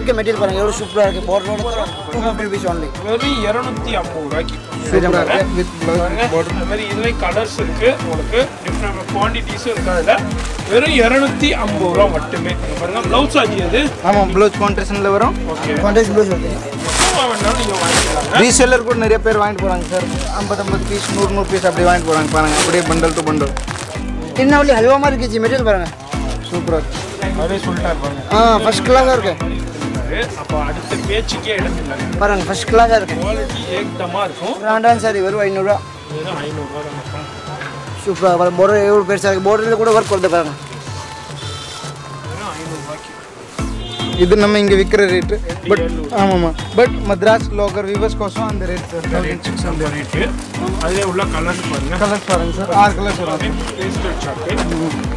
இருக்க மெட்டீரியல் பாருங்க எவ்வளோ சூப்பராக இருக்குது பார்டரோட டூ ஃபிஃப்டி ருபீஸ் ஒன்லி வெறும் இரநூத்தி ஐம்பது ரூபாய்க்கு சூப்பராக இருக்குது வித் ப்ளவுஸ் பாருங்க இந்த மாதிரி இதுலேயும் கலர்ஸ் இருக்கு உங்களுக்கு டிஃப்ரெண்ட் குவான்டிட்டிஸும் இருக்கு அதில் வெறும் இரநூத்தி ஐம்பது ரூபா மட்டுமே இங்க பாருங்க ப்ளவுஸ் ஆச்சு அது ஆமாம் ப்ளவுஸ் கான்ட்ரேஷனில் வரும் ஓகே கான்ட்ராக்ட் ப்ளவுஸ் வருது எவ்வளோ வேணாலும் நீங்கள் வாங்கிக்கலாங்க ரீசெல்லர் கூட நிறைய பேர் வாங்கிட்டு போகிறாங்க சார் ஐம்பது ஐம்பது பீஸ் நூறு நூறு பீஸ் அப்படி வாங்கிட்டு போகிறாங்க பாருங்க அப்படியே பண்டல் டு பண்டல் என்ன வழி ஹல்வா மாதிரி இருந்துச்சு மெட்டீரியல் பாருங்க சூப்பராக அதே சொல்லிட்டாரு பாருங்க ஆ ஃபர்ஸ்ட் கிளாஸாக இருக்கு சொல்லிட்டாரு. அப்போ அடுத்த பேச்சுக்கே இடம் இல்லை பாருங்க ஃபர்ஸ்ட் கிளாஸாக இருக்கு குவாலிட்டி ஏக்தமாக இருக்கும் பிராண்டான் சாரி வெறும் ஐநூறுரூவா வெறும் ஐநூறுரூவா தான் சூப்பராக பாருங்க border எவ்வளோ பெருசாக இருக்குது borderல கூட ஒர்க் வருது பாருங்க வெறும் ஐநூறுரூவாய்க்கு இது நம்ம இங்கே விற்கிற ரேட்டு பட் ஆமாம்மா பட் மദ്രാஸ் லோக்கர் விவர்ஸ் கோசம் அந்த ரேட் சார் தௌசண்ட் சிக்ஸ் அந்த ரேட்டு அதிலே உள்ள கலர்ஸ் பாருங்க கலர்ஸ் பாருங்க சார் ஆறு கலர்ஸ் வரும் pastel chocolate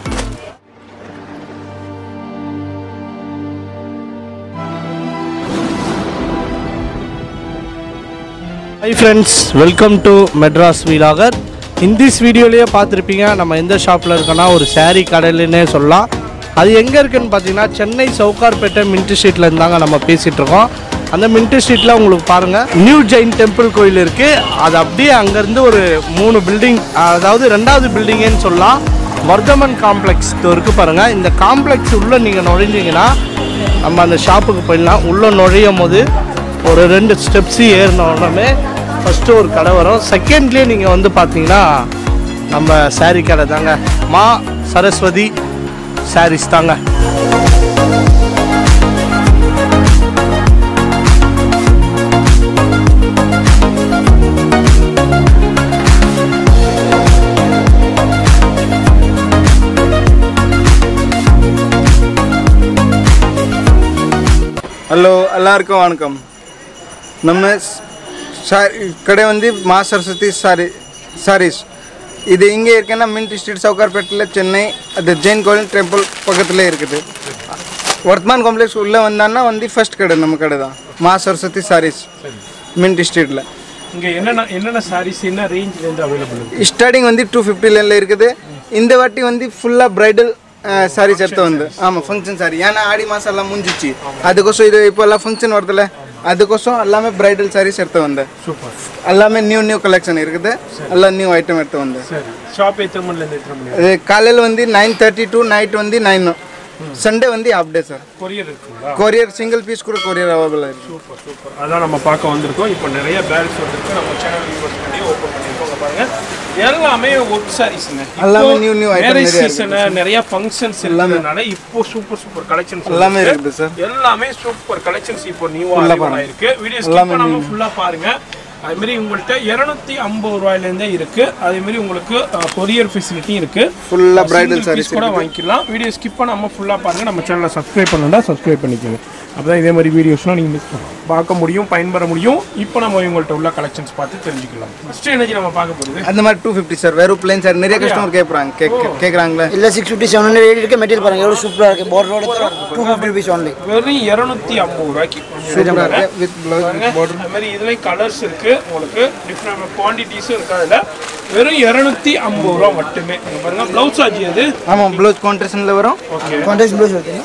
hi friends welcome to Madras vlogger in this வீடியோலேயே பார்த்துருப்பீங்க நம்ம எந்த ஷாப்பில் இருக்கோன்னா ஒரு saree கடையிலனே சொல்லலாம் அது எங்கே இருக்குன்னு பார்த்தீங்கன்னா சென்னை சவுகார்பேட்டை மின்ட் ஸ்ட்ரீட்டில் இருந்தாங்க நம்ம பேசிகிட்டு இருக்கோம் அந்த மின்ட் ஸ்ட்ரீட்டில் உங்களுக்கு பாருங்கள் நியூ ஜெயின் டெம்பிள் கோயில் இருக்குது அது அப்படியே அங்கேருந்து ஒரு மூணு பில்டிங் அதாவது ரெண்டாவது பில்டிங்குன்னு சொல்லலாம் வர்தமன் காம்ப்ளெக்ஸ் இருக்குது பாருங்கள் இந்த காம்ப்ளெக்ஸ் உள்ளே நீங்கள் நுழைஞ்சீங்கன்னா நம்ம அந்த ஷாப்புக்கு போயிடலாம் உள்ளே நுழையும் போது ஒரு ரெண்டு ஸ்டெப்ஸு ஏறின உடனே ஃபஸ்ட்டு ஒரு கடை வரும் செகண்ட்லேயே நீங்கள் வந்து பார்த்தீங்கன்னா நம்ம saree கடை தாங்க மா சரஸ்வதி சாரீஸ் தாங்க ஹலோ எல்லாருக்கும் வணக்கம் நம்ம சாரி கடை வந்து மா சரஸ்வதி சாரி சாரீஸ் இது இங்கே இருக்குன்னா மின்ட் ஸ்ட்ரீட் சவுகார்பேட்டில் சென்னை அது ஜெயின் கோவில் டெம்பிள் பக்கத்தில் இருக்குது வர்த்தமான் காம்ப்ளெக்ஸ் உள்ளே வந்தான்னா வந்து ஃபர்ஸ்ட் கடை நம்ம கடை தான் மா சரஸ்வதி சாரீஸ் மின்ட் ஸ்ட்ரீட்டில் இங்கே என்னென்ன என்னென்ன சாரீஸ் என்ன ரேஞ்சிலேருந்து அவைலபிள் இருக்கு ஸ்டார்டிங் வந்து டூ ஃபிஃப்டில இருக்குது இந்த வாட்டி வந்து ஃபுல்லாக ப்ரைடல் சாரீஸ் எடுத்து வந்து ஆமாம் ஃபங்க்ஷன் சாரி ஏன்னா ஆடி மாதம் எல்லாம் முடிஞ்சிச்சு அதுக்கோசம் இது இப்போ எல்லாம் ஃபங்க்ஷன் வருதுல்ல அதுக்கோசம் எல்லாமே ப்ரைடல் சாரீஸ் எடுத்து வந்தேன் சூப்பர் எல்லாமே நியூ நியூ கலெக்ஷன் இருக்குது எல்லாம் நியூ ஐட்டம் எடுத்து வந்தேன் சரி ஷாப் எத்தனை மணிலேருந்து எத்தனை மணி இது காலையில் வந்து நைன் தேர்ட்டி டு நைட் வந்து நைன் சண்டே வந்து ஆஃப் டே சார் கொரியர் இருக்குங்களா கொரியர் சிங்கிள் பீஸ் கூட கொரியர் அவைலபிள் இருக்கு சூப்பர் சூப்பர் அதான் நம்ம பார்க்க வந்திருக்கோம் இப்போ நிறைய பேரல்ஸ் வந்திருக்கு நம்ம சேனல் வியூவர்ஸ் பண்ணி ஓப்பன் பண்ணியிருக்கோங்க பாருங்க எல்லாமே ஒர்க் சாரீஸ்ங்க எல்லாமே new new item மேரேஜ் நிறைய சீசன் நிறைய ஃபங்க்ஷன்ஸ் இருக்கிறதுனால இப்போ சூப்பர் சூப்பர் கலெக்ஷன்ஸ் எல்லாமே இருக்குது சார் எல்லாமே சூப்பர் கலெக்ஷன்ஸ் இப்போ நியூவா இருக்கு வீடியோ ஸ்கிப் பண்ணாம ஃபுல்லா பாருங்க அதே மாதிரி உங்கள்கிட்ட இரநூத்தி ஐம்பது ரூபாயிலேருந்தே இருக்கு அதே மாதிரி உங்களுக்கு கொரியர் ஃபெசிலிட்டி இருக்கு ஃபுல்லாக ப்ரைடல் Single சாரீஸ் piece கூட வாங்கிக்கலாம் வீடியோ ஸ்கிப் பண்ணாம ஃபுல்லா பாருங்க நம்ம சேனலை சப்ஸ்கிரைப் பண்ணா சப்ஸ்கிரைப் பண்ணிக்கோங்க அப்பதான் இதே மாதிரி வீடியோஸ்லாம் நீங்க மிஸ் பார்க்க முடியும் பயன்பெற முடியும் இப்போ நம்ம இவங்கள்ட்ட உள்ள கலெக்ஷன்ஸ் பார்த்து தெரிஞ்சுக்கலாம் ஃபர்ஸ்ட் எனர்ஜி நம்ம பார்க்க போறது அந்த மாதிரி டூ ஃபிஃப்டி சார் வெறும் பிளைன் சார் நிறைய கஸ்டமர் கேட்குறாங்க கேட்க கேட்குறாங்களே இல்லை six fifty seven hundred eight இருக்க மெட்டீரியல் பாருங்க எவ்வளோ சூப்பராக இருக்குது பார்டரோட டூ ஃபிஃப்டி ருபீஸ் ஒன்லி வெறும் இரநூத்தி ஐம்பது ரூபாய்க்கு சூப்பராக இருக்கு வித் ப்ளவுஸ் பாருங்க. அது மாதிரி இதுலயும் கலர்ஸ் இருக்கு உங்களுக்கு டிஃப்ரெண்ட் குவான்டிட்டிஸும் இருக்கு அதுல வெறும் இரநூத்தி ஐம்பது ரூபா மட்டுமே இங்க பாருங்க பிளவுஸ் ஆச்சு அது ஆமாம் ப்ளவுஸ் கான்ட்ரேஷனில் வரும் ஓகே கான்ட்ராக்ட் ப்ளவுஸ் வருது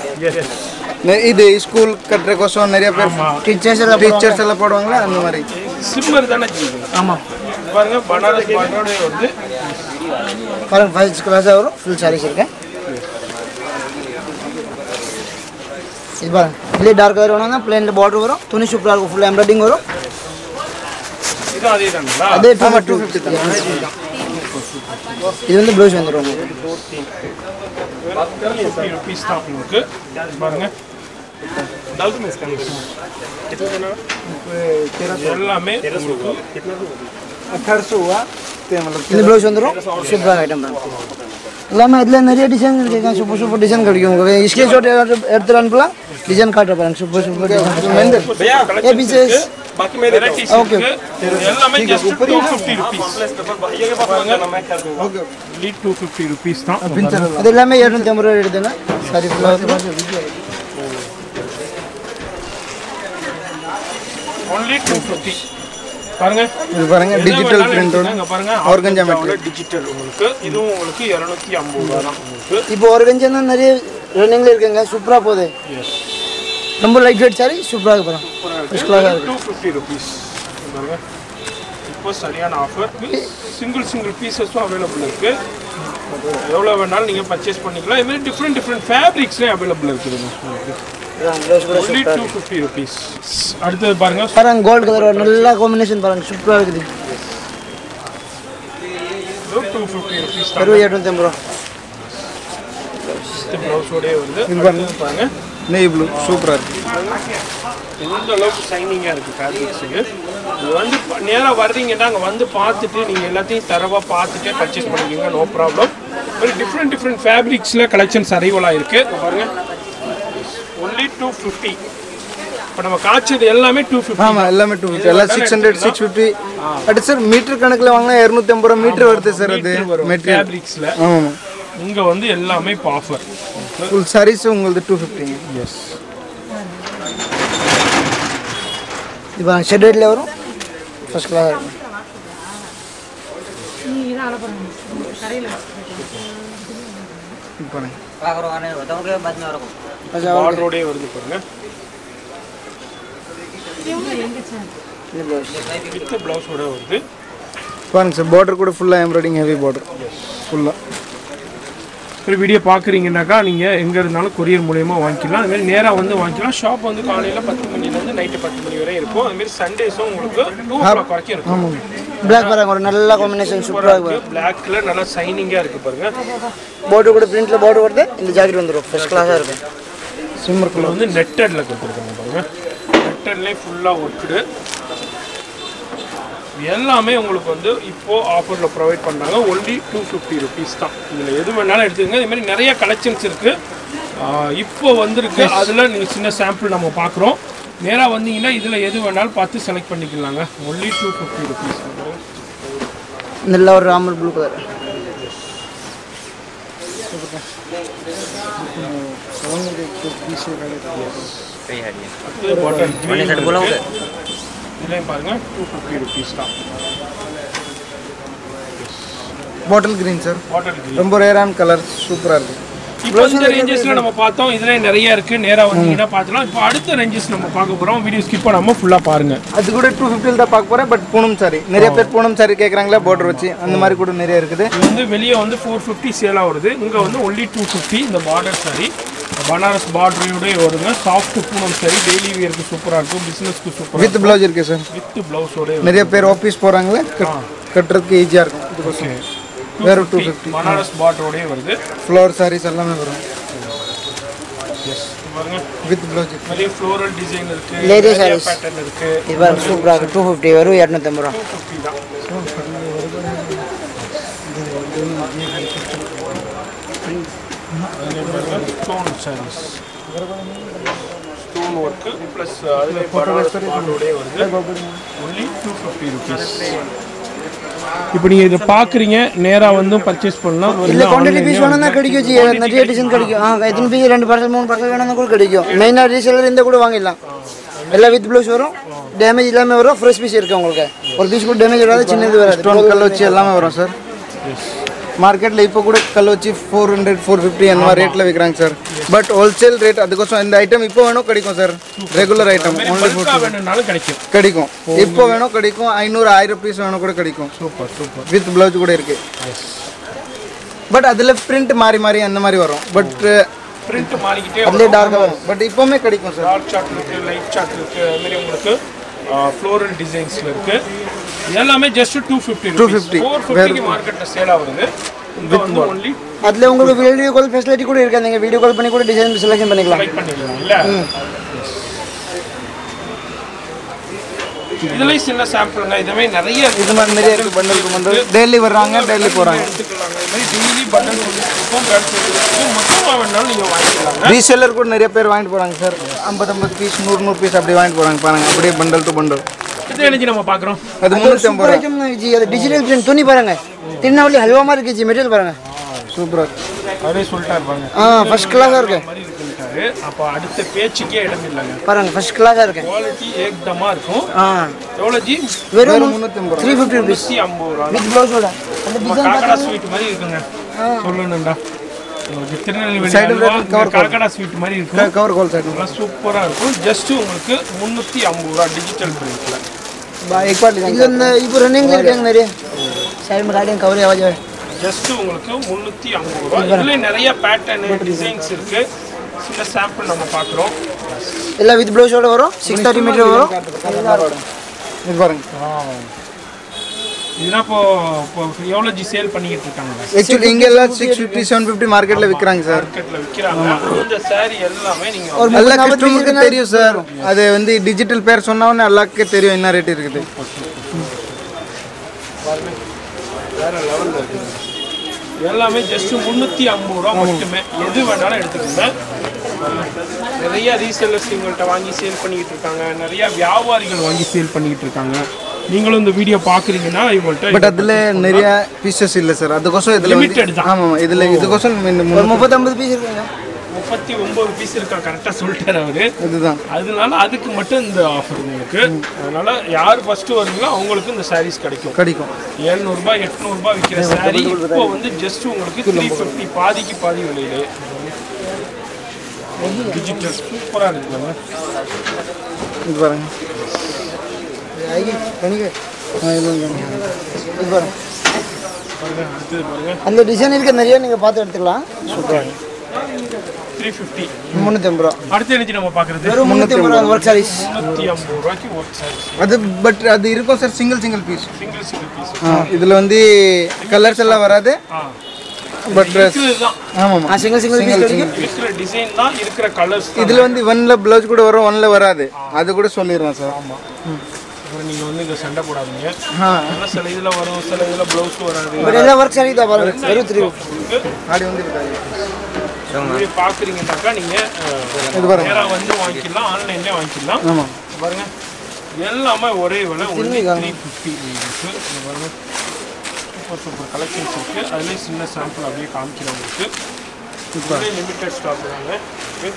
நெ- இது ஸ்கூல் கட்டுறக்கோசம் நிறைய பேர் டீச்சர்ஸ் எல்லாம் டீச்சர்ஸ் எல்லாம் போடுவாங்களா அந்த மாதிரி சிம்மர் தானே ஜீவி ஆமாம் பாருங்க பனாரஸ் பார்டரோட வந்து பாருங்க ஃபர்ஸ்ட் கிளாஸாக வரும் ஃபுல் சாரீஸ் இருக்கு இது பாருங்க இதுலேயே டார்க் கலர் வேணும்னா பிளேனில் பார்டர் வரும் துணி சூப்பராக இருக்கும் ஃபுல் எம்ப்ராய்டிங் வரும் இதுவும் அதே தானுங்களா அதே டூ டூ ஃபிஃப்டி இது வந்து ப்ளவுஸ் வந்துடும் உங்களுக்கு ஃபிஃப்டி ருபீஸ் தான் உங்களுக்கு பாருங்க எல்லாமே உங்களுக்கு अठारह सौ हुआ तो मतलब இந்த ப்ளவுஸ் வந்துடும் சூப்பராக ஐட்டம் தான் எல்லாமே இதில் நிறைய டிசைன் இருக்குங்க சூப்பர் சூப்பர் டிசைன் கிடைக்கும் உங்களுக்கு ஸ்க்ரீன்ஷாட் எடுத்து அனுப்பலாம் டிசைன் காட்டுற பாருங்க சூப்பர் சூப்பர் டிசைன் ஏ பீசஸ் வெரைட்டிஸ் இருக்கு எல்லாமே just two fifty rupees only two fifty rupees தான் அது எல்லாமே இரநூத்தி ஐம்பது ரூபா எடுத்துங்க சாரி ஃபுல்லாக ஒன்லி டூ ஃபிஃப்டி பாருங்க இது பாருங்க டிஜிட்டல் பிரிண்டோட இங்க பாருங்க Organza டிஜிட்டல் உங்களுக்கு இதுவும் உங்களுக்கு இரநூத்தி ஐம்பது ரூபா தான் உங்களுக்கு இப்போ ஒரு கஞ்சம் தான் நிறைய ரன்னிங்கில் இருக்குங்க சூப்பராக போகுது ரொம்ப லைட் வெயிட் சாரி சூப்பராக இருக்கு பாருங்க ஃபர்ஸ்ட் கிளாஸாக இருக்கு டூ ஃபிஃப்டி ருபீஸ் பாருங்க இப்போ சரியான ஆஃபர் சிங்கிள் சிங்கிள் பீசஸும் அவைலபிள் இருக்கு எவ்வளோ வேணாலும் நீங்கள் பர்ச்சேஸ் பண்ணிக்கலாம் இதுமாதிரி டிஃப்ரெண்ட் டிஃப்ரெண்ட் ஃபேப்ரிக்ஸ்லேயும் அவைலபிள் இருக்குதுங்க ஒன்லி டூ ஃபிஃப்டி ருபீஸ் அடுத்தது பாருங்க பாருங்க கோல்டு கலர் நல்ல காம்பினேஷன் பாருங்க சூப்பராக இருக்குது டூ ஃபிஃப்டி ருபீஸ் தான் வெறும் எட்நூற்றி ஐம்பது ரூபா ப்ளவுஸோடய வருது அடுத்தது பாருங்க நெய் ப்ளூ சூப்பராக இருக்குது எந்த அளவுக்கு ஷைனிங்காக இருக்குது ஃபேப்ரிக்ஸுக்கு இது வந்து நேராக வர்றீங்கன்னா அங்கே வந்து பார்த்துட்டு நீங்கள் எல்லாத்தையும் தரவாக பார்த்துட்டே பர்ச்சேஸ் பண்ணிக்கோங்க நோ ப்ராப்ளம் ஒரு டிஃப்ரெண்ட் டிஃப்ரெண்ட் ஃபேப்ரிக்ஸில் கலெக்ஷன்ஸ் அரைவலாக இருக்குது பாருங்க ஒன்லி டூ ஃபிஃப்டி இப்போ நம்ம காய்ச்சது எல்லாமே டூ ஃபிஃப்டி ஆமாம் எல்லாமே டூ ஃபிஃப்டி எல்லாம் சிக்ஸ் ஹண்ட்ரட் சிக்ஸ் ஃபிஃப்டி அது சார் மீட்டர் கணக்கில் வாங்கினா இரநூத்தி ஐம்பது ரூபா மீட்டர் வருது சார் அது மெட்டீரியல் ஃபேப்ரிக்ஸில் ஆமாம் இங்கே வந்து எல்லாமே இப்போ ஆஃபர் ஃபுல் சாரீஸ் உங்களது டூ ஃபிஃப்டிங்க எஸ் இப்போ ஷெட் ரேட்டில் வரும் ஃபர்ஸ்ட் கிளாஸாக இருக்கும் பார்டரோடய வருது பாருங்க வித் ப்ளவுஸோட வருது பாருங்க சார் பார்டர் கூட ஃபுல்லாக எம்ப்ராய்டிங் ஹெவி பார்டர் ஃபுல்லாக ஒரு வீடியோ பார்க்குறீங்கன்னாக்கா நீங்கள் எங்கே இருந்தாலும் கொரியர் மூலயமா வாங்கிக்கலாம் அதுமாரி நேராக வந்து வாங்கிக்கலாம் ஷாப் வந்து காலையில் பத்து மணிலேருந்து நைட்டு பத்து மணி வரை இருக்கும் அதுமாரி சண்டேஸும் உங்களுக்கு டூ ஓ கிளாக் வரைக்கும் இருக்கும் பிளாக் பாருங்க ஒரு நல்ல காம்பினேஷன் சூப்பராக இருக்கும் பிளாக்ல நல்லா ஷைனிங்காக இருக்குது பாருங்க போர்டு கூட பிரிண்ட்டில் போர்டு வருது இந்த ஜாக்கெட் வந்துடும் ஃபர்ஸ்ட் கிளாஸாக இருக்கும் சிம்மர் இதில் வந்து நெட்டடில் கொடுத்துருக்காங்க பாருங்க நெட்டட்லேயே ஃபுல்லாக ஒர்க்குடு எல்லாமே உங்களுக்கு வந்து இப்போ ஆஃபரில் ப்ரொவைட் பண்ணாங்க ஒன்லி டூ ஃபிஃப்டி ருபீஸ் தான் இதில் எது வேணாலும் எடுத்துக்கங்க இது மாதிரி நிறைய கலெக்ஷன்ஸ் இருக்குது இப்போ வந்திருக்கு அதில் நீங்கள் சின்ன சாம்பிள் நம்ம பார்க்குறோம் நேராக வந்தீங்கன்னா இதில் எது வேணாலும் பார்த்து செலக்ட் பண்ணிக்கலாங்க ஒன்லி டூ ஃபிஃப்டி ருபீஸ் நல்ல ஒரு ராமல் ப்ளூ கலர் பாட்டன் இதுலேயும் பாருங்கள் டூ ஃபிஃப்டி ருபீஸ் தான் பாட்டில் கிரீன் சார் பாட்டன் ரொம்ப ரேரான கலர் சூப்பராக இருக்குது இப்போ இந்த ரேஞ்சஸ்ல நம்ம பார்த்தோம் இதுல நிறைய இருக்கு நேரா வந்தீங்கன்னா பார்த்துலாம் இப்போ அடுத்த ரேஞ்சஸ் நம்ம பார்க்க போறோம் வீடியோ ஸ்கிப் பண்ணாம ஃபுல்லா பாருங்க அது கூட டூ ஃபிஃப்டியில் தான் பார்க்க போகிறேன் பட் பூனம் சாரி நிறைய பேர் பூனம் சாரி கேட்குறாங்களா பார்டர் வச்சு அந்த மாதிரி கூட நிறைய இருக்குது இது வந்து வெளியே வந்து ஃபோர் ஃபிஃப்டி சேலாக வருது இங்கே வந்து ஒன்லி டூ ஃபிஃப்டி இந்த பார்டர் சாரி பனாரஸ் பார்டரோடய வருங்க சாஃப்ட் பூனம் சாரி டெய்லி வியருக்கு சூப்பராக இருக்கும் பிஸ்னஸ்க்கு சூப்பராக வித் ப்ளவுஸ் இருக்கு சார் வித் ப்ளவுஸோட நிறைய பேர் ஆஃபீஸ் போகிறாங்களே கட்டுறதுக்கு ஈஸியாக இருக்கும் இதுக்கோசம் வேறு டூ ஃபிஃப்டி பனாரஸ் பார்டரோடய வருது ஃப்ளவர் சாரீஸ் எல்லாமே வரும் எஸ் பாருங்க வித் ப்ளவுஸ் நிறைய ஃப்ளோரல் டிசைன் இருக்கு Lady நிறைய sarees. பேட்டர்ன் இருக்கு இது பாருங்க சூப்பராக இருக்கும் டூ ஃபிஃப்டி வரும் இரநூத்தம்பது ரூபா டூ ஃபிஃப்டி தான் ஸ்டோன் சாரீஸ் ஸ்டோன் ஒர்க்கு ப்ளஸ் அதில் பனாரஸ் பார்டரோடய வருது ஒன்லி டூ ஃபிஃப்டி ருபீஸ் இப்போ நீங்கள் இதை பார்க்குறீங்க நேராக வந்து பர்ச்சேஸ் பண்ணலாம் இல்லை குவான்டிட்டி பீஸ் வேணும்னா கிடைக்கும் ஜி நிறைய டிசைன் கிடைக்கும் ஆ எத்தனை பீஸ் ரெண்டு பார்சல் மூணு பார்சல் வேணும்னா கூட கிடைக்கும் மெயினாக ரீசேலர் இருந்தால் கூட வாங்கிடலாம் எல்லாம் வித் ப்ளவுஸ் வரும் டேமேஜ் இல்லாமல் வரும் ஃப்ரெஷ் பீஸ் இருக்கு உங்களுக்கு ஒரு பீஸ் கூட டேமேஜ் வராது சின்னது வராது ஸ்டோன் கல் வச்சு எல்லாமே வரும் சார் மார்க்கெட்டில் இப்போ கூட கல் வச்சு ஃபோர் ஹண்ட்ரட் ஃபோர் ஃபிஃப்டி அந்த மாதிரி ரேட்டில் விற்கிறாங்க சார் பட் ஹோல்சேல் ரேட் அதுக்கோசம் இந்த ஐட்டம் இப்போ வேணும் கிடைக்கும் sir regular item only for பல்காக வேணும்னாலும் கிடைக்கும் கிடைக்கும் இப்போ வேணும் கிடைக்கும் ஐநூறு ஆயிரம் பீஸ் வேணும் கூட கிடைக்கும் சூப்பர் சூப்பர் வித் ப்ளவுஸ் கூட இருக்கு பட் அதில் பிரிண்ட் மாறி மாறி அந்த மாதிரி வரும் பட் பிரிண்ட் மாறிக்கிட்டே அதுலேயே டார்க்காக வரும் பட் இப்போவுமே கிடைக்கும் சார் டார்க் சார்ட் இருக்கு லைட் சார்ட் இருக்கு அது மாதிரி உங்களுக்கு ஃப்ளோரல் டிசைன்ஸ்ல இருக்கு இது எல்லாமே just two fifty two 250. Four ஃபிஃப்டிக்கு மார்க்கெட்டில் சேல் ஆகுது இங்கே வந்து ஒன்லி அதில் உங்களுக்கு வீடியோ கால் ஃபெசிலிட்டி கூட இருக்கு நீங்கள் வீடியோ கால் பண்ணி கூட டிசைன் செலெக்ஷன் பண்ணிக்கலாம் லைக் பண்ணிக்கலாம் இல்ல இதுலயும் சின்ன சாம்பிளுங்க இதுவே நிறைய இது மாதிரி நிறைய இருக்கு பண்டல் பண்டல் டெய்லி வர்றாங்க டெய்லி போகிறாங்க எடுத்துக்கலாங்க இது மாதிரி டெய்லி பட்டன் இருக்கும் பேண்ட் இருக்கும் மொத்தமாக வேணாலும் நீங்கள் வாங்கிக்கலாங்க ரீசெல்லர் கூட நிறைய பேர் வாங்கிட்டு போகிறாங்க சார் ஐம்பது ஐம்பது பீஸ் நூறு நூறு பீஸ் அப்படி வாங்கிட்டு போகிறாங்க பாருங்க அப்படியே பண்டல் டு பண்டல் இது எனக்கு நம்ம பார்க்குறோம் அது முந்நூற்றி ஐம்பது சூப்பர் ஐட்டம் ஜி அது டிஜிட்டல் பிரிண்ட் துணி பாருங்க திருநெல்வேலி ஹல்வா மாதிரி இருக்கு ஜி மெட்டீரியல் பாருங்க சூப்பராக அவரே சொல்லிட்டா இருப்பாங்க ஆ ஃபர்ஸ்ட் கிளாஸாக இருக்கு மாதிரி இருக்குன்ட்டாரு அப்போ அடுத்த பேச்சுக்கே இடம் இல்லைங்க பாருங்க ஃபர்ஸ்ட் கிளாஸாக இருக்கு குவாலிட்டி ஏக்தமாக இருக்கும் ஆ எவ்வளோ ஜி வெறும் முந்நூற்றி ஐம்பது த்ரீ ஃபிஃப்டி ருபீஸ் நூற்றி ஐம்பது ரூபா வித் ப்ளவுஸோட அந்த நம்ம காக்கடா ஸ்வீட் மாதிரி இருக்குங்க சொல்லணும்டா உங்களுக்கு திருநெல்வேலி Side அல்வா, ல இந்த cover கலக்கடா ஸ்வீட் மாதிரி இருக்கும் कवर कॉल साइड நல்லா சூப்பராக இருக்கும் ஜஸ்ட் உங்களுக்கு முந்நூற்றி ஐம்பது ரூபா டிஜிட்டல் பிரிண்ட்ல एक बार இது இந்த இப்போ ரன்னிங்ல இருக்காங்க நிறைய சைடு में गाड़ी कवर आवाज है ஜஸ்ட் உங்களுக்கு முந்நூற்றி ஐம்பது ரூபா இதுல நிறைய பேட்டர்னு டிசைன்ஸ் இருக்கு சில சாம்பிள் நம்ம பார்க்குறோம் ಎಲ್ಲ ವಿತ್ ಬ್ಲೌಸೋட வரும் சிக்ஸ் தேர்ட்டி மீட்டர் வரும் இது பாருங்க இதுனா இப்போ இப்போ எவ்வளோ ஜி சேல் பண்ணிக்கிட்டு இருக்காங்க ஆக்சுவலி இங்க எல்லாம் சிக்ஸ் ஃபிஃப்டி செவன் ஃபிஃப்டி மார்க்கெட்ல விற்கிறாங்க சார் மார்க்கெட்டில் விற்கிறாங்க இந்த saree எல்லாமே நீங்கள் ஒரு எல்லா முப்பது நாற்பது கஸ்டமருக்கு தெரியும் சார் அது வந்து டிஜிட்டல் பேர் சொன்னவொன்னே எல்லாருக்கே தெரியும் என்ன ரேட் இருக்குது வேற லெவலில் இருக்குது எல்லாமே ஜஸ்ட் முந்நூற்றி ஐம்பது ரூபா மட்டுமே எது வேணாலும் எடுத்துக்கோங்க நிறைய ரீசேலர்ஸ் எங்கள்கிட்ட வாங்கி சேல் பண்ணிக்கிட்டு இருக்காங்க நிறைய வியாபாரிகள் வாங்கி சேல் பண்ணிக்கிட்டு இருக்காங்க நீங்களும் இந்த வீடியோ பார்க்குறீங்கன்னா இவங்கள்ட்ட பட் அதுல நிறைய பீசஸ் இல்ல சார் அதுக்கோசம் இதுல Limited வந்து தான். ஆமா ஆமா இதுல இதுக்கோசம் இந்த ஒரு மூணு- முப்பத்தொம்பது பீஸ் இருக்குங்க முப்பத்தி ஒம்பது பீஸ் இருக்கா கரெக்டாக சொல்லிட்டாரு அவரு இதுதான் அதனால அதுக்கு மட்டும் இந்த ஆஃபர் உங்களுக்கு அதனால யார் ஃபர்ஸ்ட் வருங்களோ அவங்களுக்கு இந்த சாரீஸ் கிடைக்கும் கிடைக்கும் ஏழ்நூறுபா எட்நூறுபா விற்கிற சாரீ இப்போ வந்து ஜஸ்ட் உங்களுக்கு த்ரீ ஃபிஃப்டி பாதிக்கு பாதி விலையிலே டிஜிட்டல் சூப்பராக இருக்குங்க இது பாருங்க ஆகி பண்ணிக்க ஆ, இது வந்து இது பாருங்க பாருங்க அடுத்தது பாருங்க அந்த டிசைன் இருக்க நிறைய நீங்கள் பார்த்து எடுத்துக்கலாம் சூப்பராக த்ரீ ஃபிஃப்டி முந்நூற்றி ஐம்பது ரூபா அடுத்து என்ன நம்ம பார்க்குறது வெறும் முந்நூற்றி ஐம்பது ரூபா ஒர்க் சாரீஸ் முந்நூற்றி ஐம்பது ரூபாய்க்கு ஒர்க் சாரீஸ் அது பட் அது இருக்கும் sir single single piece single single piece இதுல வந்து கலர்ஸ் எல்லாம் வராது ஆ பட் இருக்கிறது தான் ஆமாம் ஆ சிங்கிள் சிங்கிள் பீஸ் கிடைக்கும் இருக்கிற டிசைன் தான் இருக்கிற கலர்ஸ் இதுல வந்து ஒன்ல பிளவுஸ் கூட வரும் ஒன்ல வராது அது கூட சொல்லிடுறேன் சார் ஆமாம் அப்புறம் நீங்கள் வந்து இங்கே சண்டை போடாதீங்க ஆ அதெல்லாம் சில இதில் வரும் சில இதில் ப்ளவுஸ் வராது பட் எல்லா ஒர்க் சாரி தான் பாருங்க வெறும் த்ரீ உங்களுக்கு ஆடி வந்து இருக்காது. வீடியோ பார்க்குறீங்கன்னாக்கா நீங்கள் இது பாருங்க நேராக வந்து வாங்கிக்கலாம் ஆன்லைன்லேயே வாங்கிக்கலாம் ஆமா பாருங்க எல்லாமே ஒரே விலை ஒன்லி த்ரீ ஃபிஃப்டி பாருங்க சூப்பர் சூப்பர் கலெக்ஷன்ஸ் இருக்குது அதுலேயே சின்ன சாம்பிள் அப்படியே காமிக்கிறேன் உங்களுக்கு இதுவே லிமிட்டட் ஸ்டாக் தாங்க ஓகே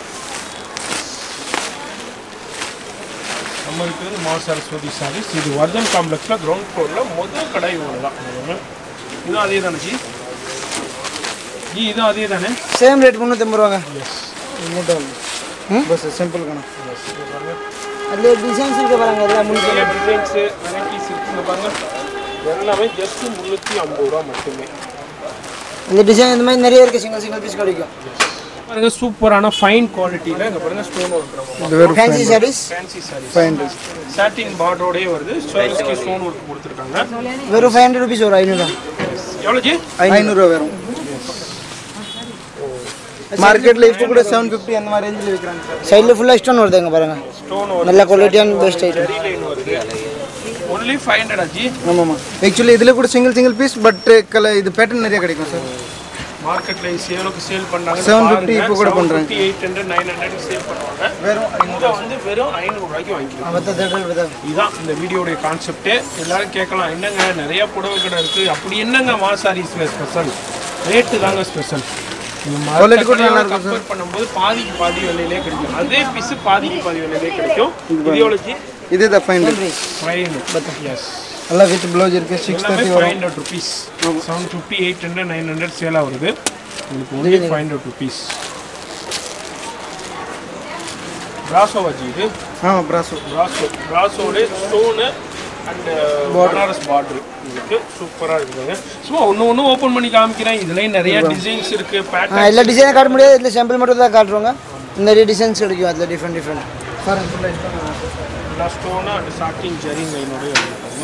நம்ம இருக்கிறது மா சரஸ்வதி சாரீஸ் இது வர்தன் காம்ப்ளெக்ஸில் கிரவுண்ட் ஃப்ளோரில் முதல் கடை இவங்க தான் இதுவும் அதே தானே ஜி ஜி இதுவும் அதே தானே சேம் ரேட் முந்நூற்றி ஐம்பது ரூபாங்க பஸ் சிம்பிள் கணக்கு அதில் டிசைன்ஸ் இருக்க பாருங்க எல்லாம் முந்நூற்றி நிறைய டிசைன்ஸு வெரைட்டிஸ் இருக்குங்க பாருங்க எல்லாமே ஜஸ்ட் முந்நூற்றி ஐம்பது ரூபா மட்டுமே இந்த டிசைன் இந்த மாதிரி நிறைய இருக்குது சிங்கிள் சிங்கிள் பீஸ் கிடைக்கும் பாருங்க சூப்பரான ஃபைன் குவாலிட்டியில் இங்கே பாருங்க ஸ்டோன் ஒர்க் இது வெறும் fancy sarees fancy sari five hundred satin பார்டரோடயே வருது ஸ்டோன்ஸ்க்கு ஸ்டோன் ஒர்க் கொடுத்துருக்காங்க வெறும் ஃபைவ் ஹண்ட்ரட் ருபீஸ் வரும் ஐநூறுரூவா எவ்வளோ ஜி ஐநூறுரூவா வரும் மார்க்கெட்ல இப்போ கூட செவன் ஃபிஃப்டி அந்த மாதிரி ரேஞ்சில் விற்கிறாங்க சார் சைடில் ஃபுல்லாக ஸ்டோன் வருதுங்க பாருங்க ஸ்டோன் ஒர்க் நல்ல குவாலிட்டியான பெஸ்ட் ஐட்டம் ஜெரி லைன் வருது ஒன்லி ஃபைவ் ஹண்ட்ரட் ஜி ஆமாம்மா ஆக்சுவலி இதில் கூட single single piece but colour இது பேட்டர்ன் நிறைய கிடைக்கும் சார் மார்க்கெட்ல சேலுக்கு சேல் பண்றாங்க 750 இப்போ கூட பண்றாங்க. Eight hundred nine hundred sale பண்ணுவாங்க வெறும் இதை வந்து வெறும் ஐநூறு ரூபாய்க்கு வாங்கிக்கலாம் மற்ற தேட்டர் இதுதான் இந்த வீடியோடைய கான்செப்டே எல்லாரும் கேட்கலாம் என்னங்க நிறைய புடவை கடை இருக்கு அப்படி என்னங்க மா சாரீஸ்ல ஸ்பெஷல் ரேட்டு தாங்க ஸ்பெஷல் Quality கூட நல்லா இருக்கும் கம்பேர் பண்ணும்போது பாதிக்கு பாதி விலையிலே கிடைக்கும் அதே பீஸ் பாதிக்கு பாதி விலையிலே கிடைக்கும் இது எவ்வளோ ஜி இதே தான் five hundred five hundred yes எல்லாம் வித் ப்ளவுஸ் இருக்கு சிக்ஸ் எல்லாமே தேர்ட்டி ஃபைவ் வரும் hundred rupees seven fifty eight hundred nine hundred சேலாக வருது உங்களுக்கு ஒன்லி ஃபைவ் ஹண்ட்ரட் ருபீஸ் பிராசோவாஜி இது ஆமாம் ப்ராஸோ பிராசோ பிராசோட ஸ்டோனு அண்ட் பனாரஸ் பார்டர் உங்களுக்கு சூப்பராக இருக்குதுங்க சும்மா ஒன்று ஒன்று ஓப்பன் பண்ணி காமிக்கிறேன் இதுலேயும் நிறைய டிசைன்ஸ் இருக்குது ஆ பேட்டர்ன் எல்லா டிசைனும் காட்ட முடியாது இதில் சாம்பிள் மட்டும் தான் காட்டுறோங்க நிறைய டிசைன்ஸ் கிடைக்கும் அதில் டிஃப்ரெண்ட் டிஃப்ரெண்ட் எல்லா ஸ்டோனு அண்ட் சாட்டின் ஜரிங் லைனோடய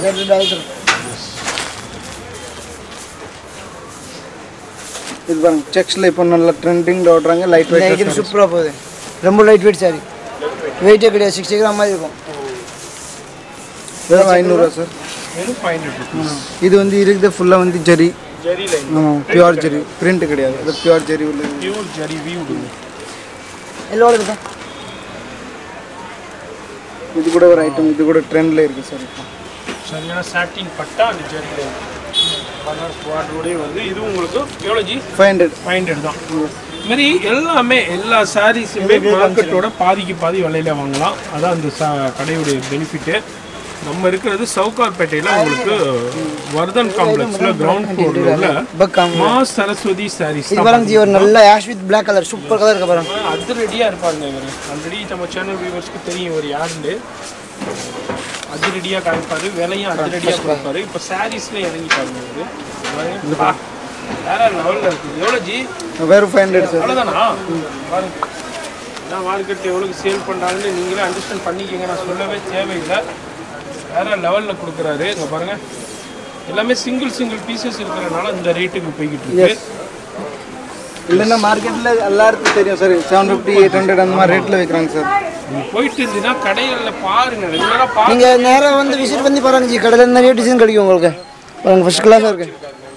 இது பாருங்க செக்ஸில் இப்போ நல்ல ட்ரெண்டிங்கில் ஓடுறாங்க லைட் இந்த வெயிட் ஐட்டம் சூப்பராக போகுது ரொம்ப லைட் வெயிட் சாரி வெயிட்டே கிடையாது சிக்ஸ்டி கிராம் மாதிரி இருக்கும் வெறும் ஐநூறுரூவா சார் வெறும் ஃபைவ் ஹண்ட்ரட் ருபீஸ் இது வந்து இருக்குது ஃபுல்லாக வந்து ஜரி ஜரி லைன் ஆமாம் பியூர் ஜரி பிரிண்ட் கிடையாது இது பியூர் ஜரி உள்ள பியூர் ஜரி வியூடுங்க எல்லோட இருக்கா இது கூட ஒரு ஐட்டம் இது கூட ட்ரெண்டில் இருக்குது சார் இப்போ சரியான சாட்டின் பட்டா அந்த ஜரி லைன் பனாரஸ் பார்டரோடய வந்து இது உங்களுக்கு எவ்வளோ ji five hundred five hundred தான் இது மாதிரி எல்லாமே எல்லா சாரீஸுமே மார்க்கெட்டோட பாதிக்கு பாதி விலையில வாங்கலாம் அதான் அந்த சா கடையுடைய பெனிஃபிட்டு நம்ம இருக்கிறது சவுகார்பேட்டையில் உங்களுக்கு வர்தன் காம்ப்ளெக்ஸில் கிரவுண்ட் ஃப்ளோரில் உள்ள பக்கம் மா சரஸ்வதி சாரீஸ் இது பாருங்க ஜி ஒரு நல்ல ash with black colour super colour இருக்கு பாருங்க அது ரெடியாக இருப்பாங்க இவர் ஆல்ரெடி நம்ம சேனல் வியூவர்ஸ்க்கு தெரியும் இவர் யாருன்னு அது ரெடியாக காமிப்பாரு விலையும் அது ரெடியாக கொடுப்பாரு இப்போ சாரீஸ்ல இறங்கிட்டாருங்க இவர் பாருங்க. வேற லெவலில் இருக்குது எவ்வளோ ஜி வெறும் ஃபைவ் ஹண்ட்ரட் சார் அவ்வளோதானா பாருங்க நான் மார்க்கெட் எவ்வளோக்கு சேல் பண்ணுறாங்கன்னு நீங்களே அண்டர்ஸ்டாண்ட் பண்ணிக்கங்க நான் சொல்லவே தேவையில்லை வேற லெவலில் கொடுக்குறாரு இங்கே பாருங்க எல்லாமே சிங்கிள் சிங்கிள் பீசஸ் இருக்கிறனால இந்த ரேட்டுக்கு போய்கிட்டு இருக்கு இல்லைன்னா மார்க்கெட்டில் எல்லாருக்கும் தெரியும் sir seven fifty eight hundred அந்த மாதிரி ரேட்டில் விற்கிறாங்க சார் நீங்க போயிட்டு இருந்தீங்கன்னா கடைகளில் பாருங்க ரெகுலராக பாருங்க நீங்க நேரா வந்து விசிட் பண்ணி பாருங்க ஜி கடையில் நிறைய டிசைன் கிடைக்கும் உங்களுக்கு பாருங்க ஃபர்ஸ்ட் கிளாஸாக இருக்கு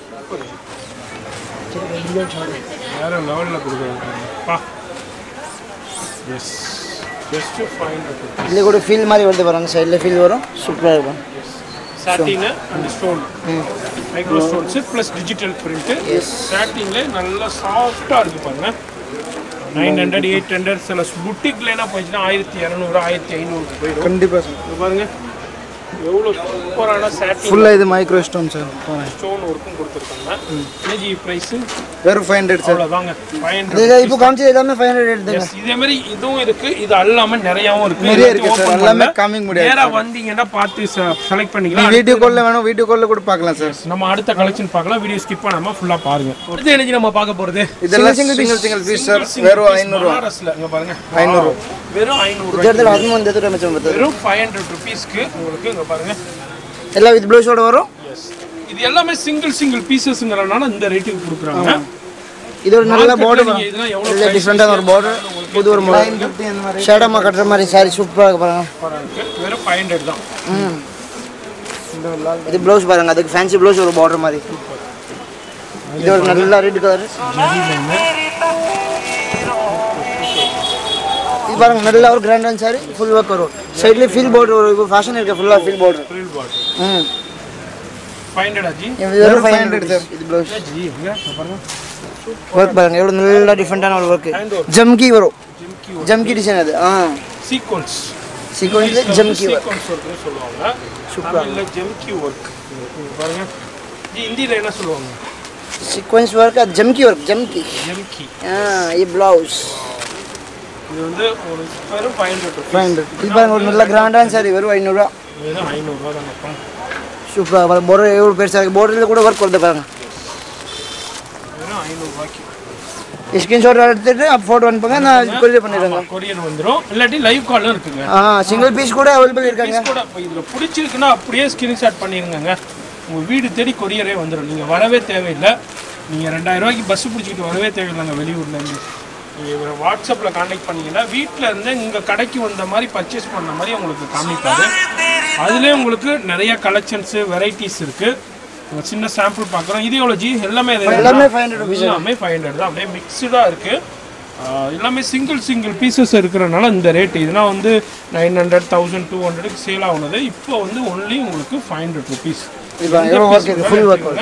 வேற லெவலில் கொடுக்குறாங்க பா எஸ் ஜஸ்ட் ஃபைன் இதுல கூட ஃபீல் மாதிரி வருது பாருங்க சைடில் ஃபீல் வரும் சூப்பராக இருக்கும் satin and stone micro stones plus digital print சாட்டின்ல நல்லா சாஃப்டாக இருக்கு பாருங்க நைன் ஹண்ட்ரட் எயிட் ஹண்ட்ரட் சில புட்டிக்லாம் போயிடுச்சுன்னா ஆயிரத்தி இரநூறு ஆயிரத்தி ஐநூறுக்கு போயிடும் கண்டிப்பாக சார் இது பாருங்க எவ்வளோ சூப்பரான சாட்டின் ஃபுல்லாக இது மைக்ரோ ஸ்டோன் சார் ஸ்டோன் ஒர்க்கும் கொடுத்துருக்காங்க கேஜி ப்ரைஸு வெறும் ஃபைவ் ஹண்ட்ரட் சார் அவ்வளோதாங்க ஃபைவ் ஹண்ட்ரட் இது இப்போ காமிச்சது எல்லாமே ஃபைவ் ஹண்ட்ரட் எடுத்துங்க இதே மாதிரி இதுவும் இருக்கு இது அல்லாம நிறையவும் இருக்கு நிறைய எல்லாத்தையும் இருக்கு சார் open எல்லாமே பண்ணல. காமிக்க முடியாது நேரா வந்தீங்கன்னா பார்த்து செலக்ட் பண்ணிக்கலாம் வீடியோ காலில் வேணும் வீடியோ காலில் கூட பார்க்கலாம் சார் நம்ம அடுத்த கலெக்ஷன் பார்க்கலாம் வீடியோ ஸ்கிப் பண்ணாம ஃபுல்லா பாருங்க அடுத்து எனக்கு நம்ம பார்க்க போறது இதெல்லாம் சிங்கிள் சிங்கிள் பீஸ் சார் வெறும் ஐநூறுரூவா பனாரஸ்ல இங்க பாருங்க ஐநூறு வெறும் ஐநூறு இந்த இடத்துல அதுவும் வந்து எடுத்துட்டு மிச்சம் பத்து வெறும் ஃபைவ் ஹண்ட்ரட் ருபீஸ்க்கு உங்களுக்கு இங்க பாருங்க எல்லாம் வித் ப்ளவுஸோட வரும் எஸ் இது எல்லாமே சிங்கிள் சிங்கிள் பீசஸ்ங்கிறனால இந்த ரேட்டுக்கு கொடுக்குறாங்க இது ஒரு நல்ல பார்டர் நீங்க இதெல்லாம் எவ்வளவு இதில் டிஃப்ரெண்டான ஒரு பார்டர் புது ஒரு மாடல் ஷேடமாக கட்டுற மாதிரி சாரி சூப்பராக இருக்கு பாருங்க சூப்பரா இருக்கு வெறும் ஃபைவ் ஹண்ட்ரட் தான் ம் இது ப்ளவுஸ் பாருங்க அதுக்கு ஃபேன்சி ப்ளவுஸ் ஒரு பார்டர் மாதிரி இது ஒரு நல்ல ரெட் கலர் இது பாருங்க நல்ல ஒரு கிராண்டான சாரி ஃபுல் ஒர்க் வரும் சைட்லேயே ஃபீல் பார்டர் வரும் இப்போ ஃபேஷன் இருக்கு ஃபுல்லாக ஃபீல் பார்டர் த்ரில் பாட்டில் ம் ஃபைவ் ஹண்ட்ரட் ஆச்சு இது வெறும் ஃபைவ் ஹண்ட்ரட் சார் இது ப்ளவுஸ் ஜி எங்க இங்க பாருங்க ஒர்க் பாருங்க எவ்வளோ நல்ல டிஃப்ரெண்டான ஒரு ஒர்க் Hand work. ஜம்கி வரும் ஜிம்கி ஜம்கி டிசைன் அது ஆ சீக்வன்ஸ் சீக்வன்ஸில் ஜம்கி வரும் சீக்வன்ஸ் ஒர்க்னு சொல்லுவாங்க தமிழ்ல ஜெம்கி ஒர்க் பாருங்க ஜி ஹிந்தியில் என்ன சொல்லுவாங்க சீக்வன்ஸ் ஒர்க் அது ஜம்கி ஒர்க் ஜம்கி ஜெம்கி ஆ இது ப்ளவுஸ் இது வந்து ஒரு வெறும் ஃபைவ் ஹண்ட்ரட் ஃபைவ் ஹண்ட்ரட் இது பாருங்க ஒரு நல்ல கிராண்டான சாரி வெறும் ஐநூறுரூவா வெறும் ஐநூறுரூவா தானப்பா சூப்பராக பாருங்க border எவ்வளோ பெருசாக இருக்குது borderல கூட ஒர்க் வருது பாருங்க வெறும் ஐநூறுரூவாய்க்கு ஸ்க்ரீன்ஷாட் எடுத்துட்டு ஃபோட்டோ அனுப்புங்க நான் கொரியர் பண்ணிடுறேங்க கொரியர் வந்துடும் இல்லாட்டி லைவ் காலும் இருக்குங்க ஆ சிங்கிள் பீஸ் கூட அவைலபிள் இருக்காங்க Piece கூட இப்போ இதில் பிடிச்சிருக்குன்னா அப்படியே ஸ்கிரீன்ஷாட் பண்ணிருங்க உங்கள் வீடு தேடி கொரியரே வந்துடும் நீங்கள் வரவே தேவையில்லை நீங்கள் ரெண்டாயிரம் ரூபாய்க்கு பஸ் பிடிச்சிக்கிட்டு வரவே தேவையில்லைங்க வெளியூர்லேருந்து நீங்கள் இவரை வாட்ஸ்அப்பில் காண்டாக்ட் பண்ணீங்கன்னா வீட்டில் இருந்து இங்கே கடைக்கு வந்த மாதிரி பர்ச்சேஸ் பண்ண மாதிரி உங்களுக்கு காமிப்பாரு அதுலேயே உங்களுக்கு நிறைய கலெக்ஷன்ஸு வெரைட்டிஸ் இருக்குது உங்கள் சின்ன சாம்பிள் பார்க்குறோம் இது எவ்வளோ ஜி எல்லாமே இது எல்லாமே ஃபைவ் ஹண்ட்ரட் ருபீஸ் எல்லாமே ஃபைவ் ஹண்ட்ரட் தான் அப்படியே மிக்ஸ்டாக இருக்குது எல்லாமே சிங்கிள் சிங்கிள் பீசஸ் இருக்கிறனால இந்த ரேட் இதெல்லாம் வந்து நைன் ஹண்ட்ரட் தௌசண்ட் டூ ஹண்ட்ரடுக்கு சேல் ஆகுனது இப்போ வந்து ஒன்லி உங்களுக்கு ஃபைவ் ஹண்ட்ரட் ருபீஸ் இது பாருங்க எவ்வளோ ஒர்க் இருக்குது ஃபுல் ஒர்க்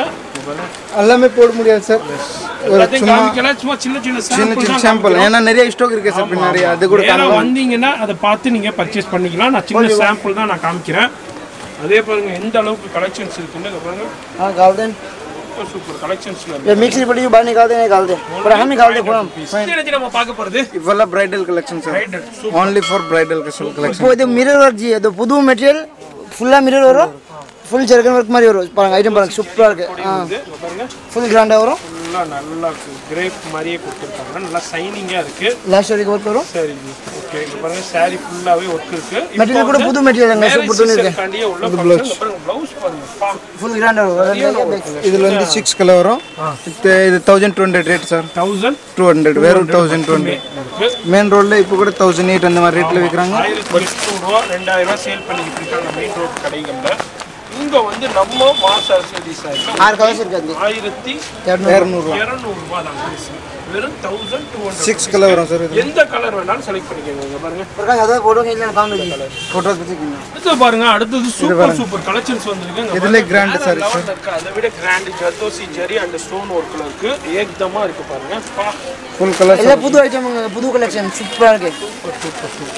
எல்லாமே போட முடியாது சார் எல்லாத்தையும் காமிக்கல சும்மா சின்ன சின்ன சின்ன சாம்பிள் சின்ன சாம்பிள் ஏன்னா நிறைய ஸ்டாக் இருக்கு சார் பின்னாடி அது கூட நேரா வந்தீங்கன்னா அதை பார்த்து நீங்க பர்ச்சேஸ் பண்ணிக்கலாம் நான் சின்ன சாம்பிள் தான் நான் காமிக்கிறேன் அதே பாருங்க எந்த அளவுக்கு கலெக்ஷன்ஸ் இருக்குன்னு இங்க பாருங்க हाँ गाल दें சூப்பர் சூப்பர் கலெக்ஷன்ஸ்ல ये मिक्सी पड़ी बाहर निकाल दें निकाल दें पर हम निकाल दें पूरा இருக்கு நம்ம பார்க்க போறது இவெல்லாம் bridal collection sir Bridal. Only for bridal collection இப்போ இது மிரர் ஒர்க் ஜி அது புது மெட்டீரியல் ஃபுல்லாக மிரர் வரும் ஃபுல் ஜெர்கன் ஒர்க் மாதிரி வரும் பாருங்க ஐட்டம் பாருங்க சூப்பராக இருக்கு ஆ இது இங்க பாருங்க ஃபுல் கிராண்டாக வரும் ஃபுல்லா நல்லா கிரேப் மாதிரியே கொடுத்துருக்காங்க நல்லா சைனிங்கா இருக்கு லாஸ்ட் வரைக்கும் ஒர்க் வரும் சரி ஓகே இங்க பாருங்க saree ஃபுல்லாவே ஒர்க் இருக்கு மெட்டீரியல் கூட புது மெட்டீரியல் அங்கே சூப்பர் துணி இருக்கு காண்டியே உள்ள ப்ளவுஸ் பாருங்க ப்ளவுஸ் பாருங்க பா. ஃபுல் கிராண்டாக வரும் இதில் வந்து சிக்ஸ் கலர் வரும் இது இது thousand two hundred rate sir 1000 two hundred வெறும் தௌசண்ட் டூ ஹண்ட்ரட் இருக்கு மெயின் ரோட்ல இப்போ கூட தௌசண்ட் எயிட் அந்த மாதிரி ரேட்டில் விற்கிறாங்க ஆயிரத்தி எட்நூறுவா ரெண்டாயிரம் ரூபாய் சேல் பண்ணிக்கிட்டு இருக்காங்க மெயின் ரோட் கடைகள்ல இங்க வந்து நம்ம மாச சரஸ்வதி சாரியில் ஆறு கலர்ஸ் இருக்கு அது ஆயிரத்தி இரநூறுவா இரநூறுபா தான் price. வெறும் thousand two hundred six colour வரும் சார் இது எந்த கலர் வேணாலும் செலக்ட் பண்ணிக்கோங்க இங்க பாருங்க பிரகாஷ் அதான் போடுவோங்க இல்லை காமிச்சு ஃபோட்டோஸ் வச்சுக்கிங்க அடுத்து பாருங்க அடுத்தது சூப்பர் சூப்பர் கலெக்ஷன்ஸ் வந்திருக்கு இங்க இதுல பாருங்க. grand வேற sarees, level ல இருக்கு அதை விட grand zardozi zari and stone ஒர்க்ல இருக்கு ஏக்தமா இருக்கு பாருங்க பா ஃபுல் கலர் எல்லாம் புது ஐட்டம் புது கலெக்ஷன் சூப்பராக இருக்கு சூப்பர் சூப்பர் சூப்பர்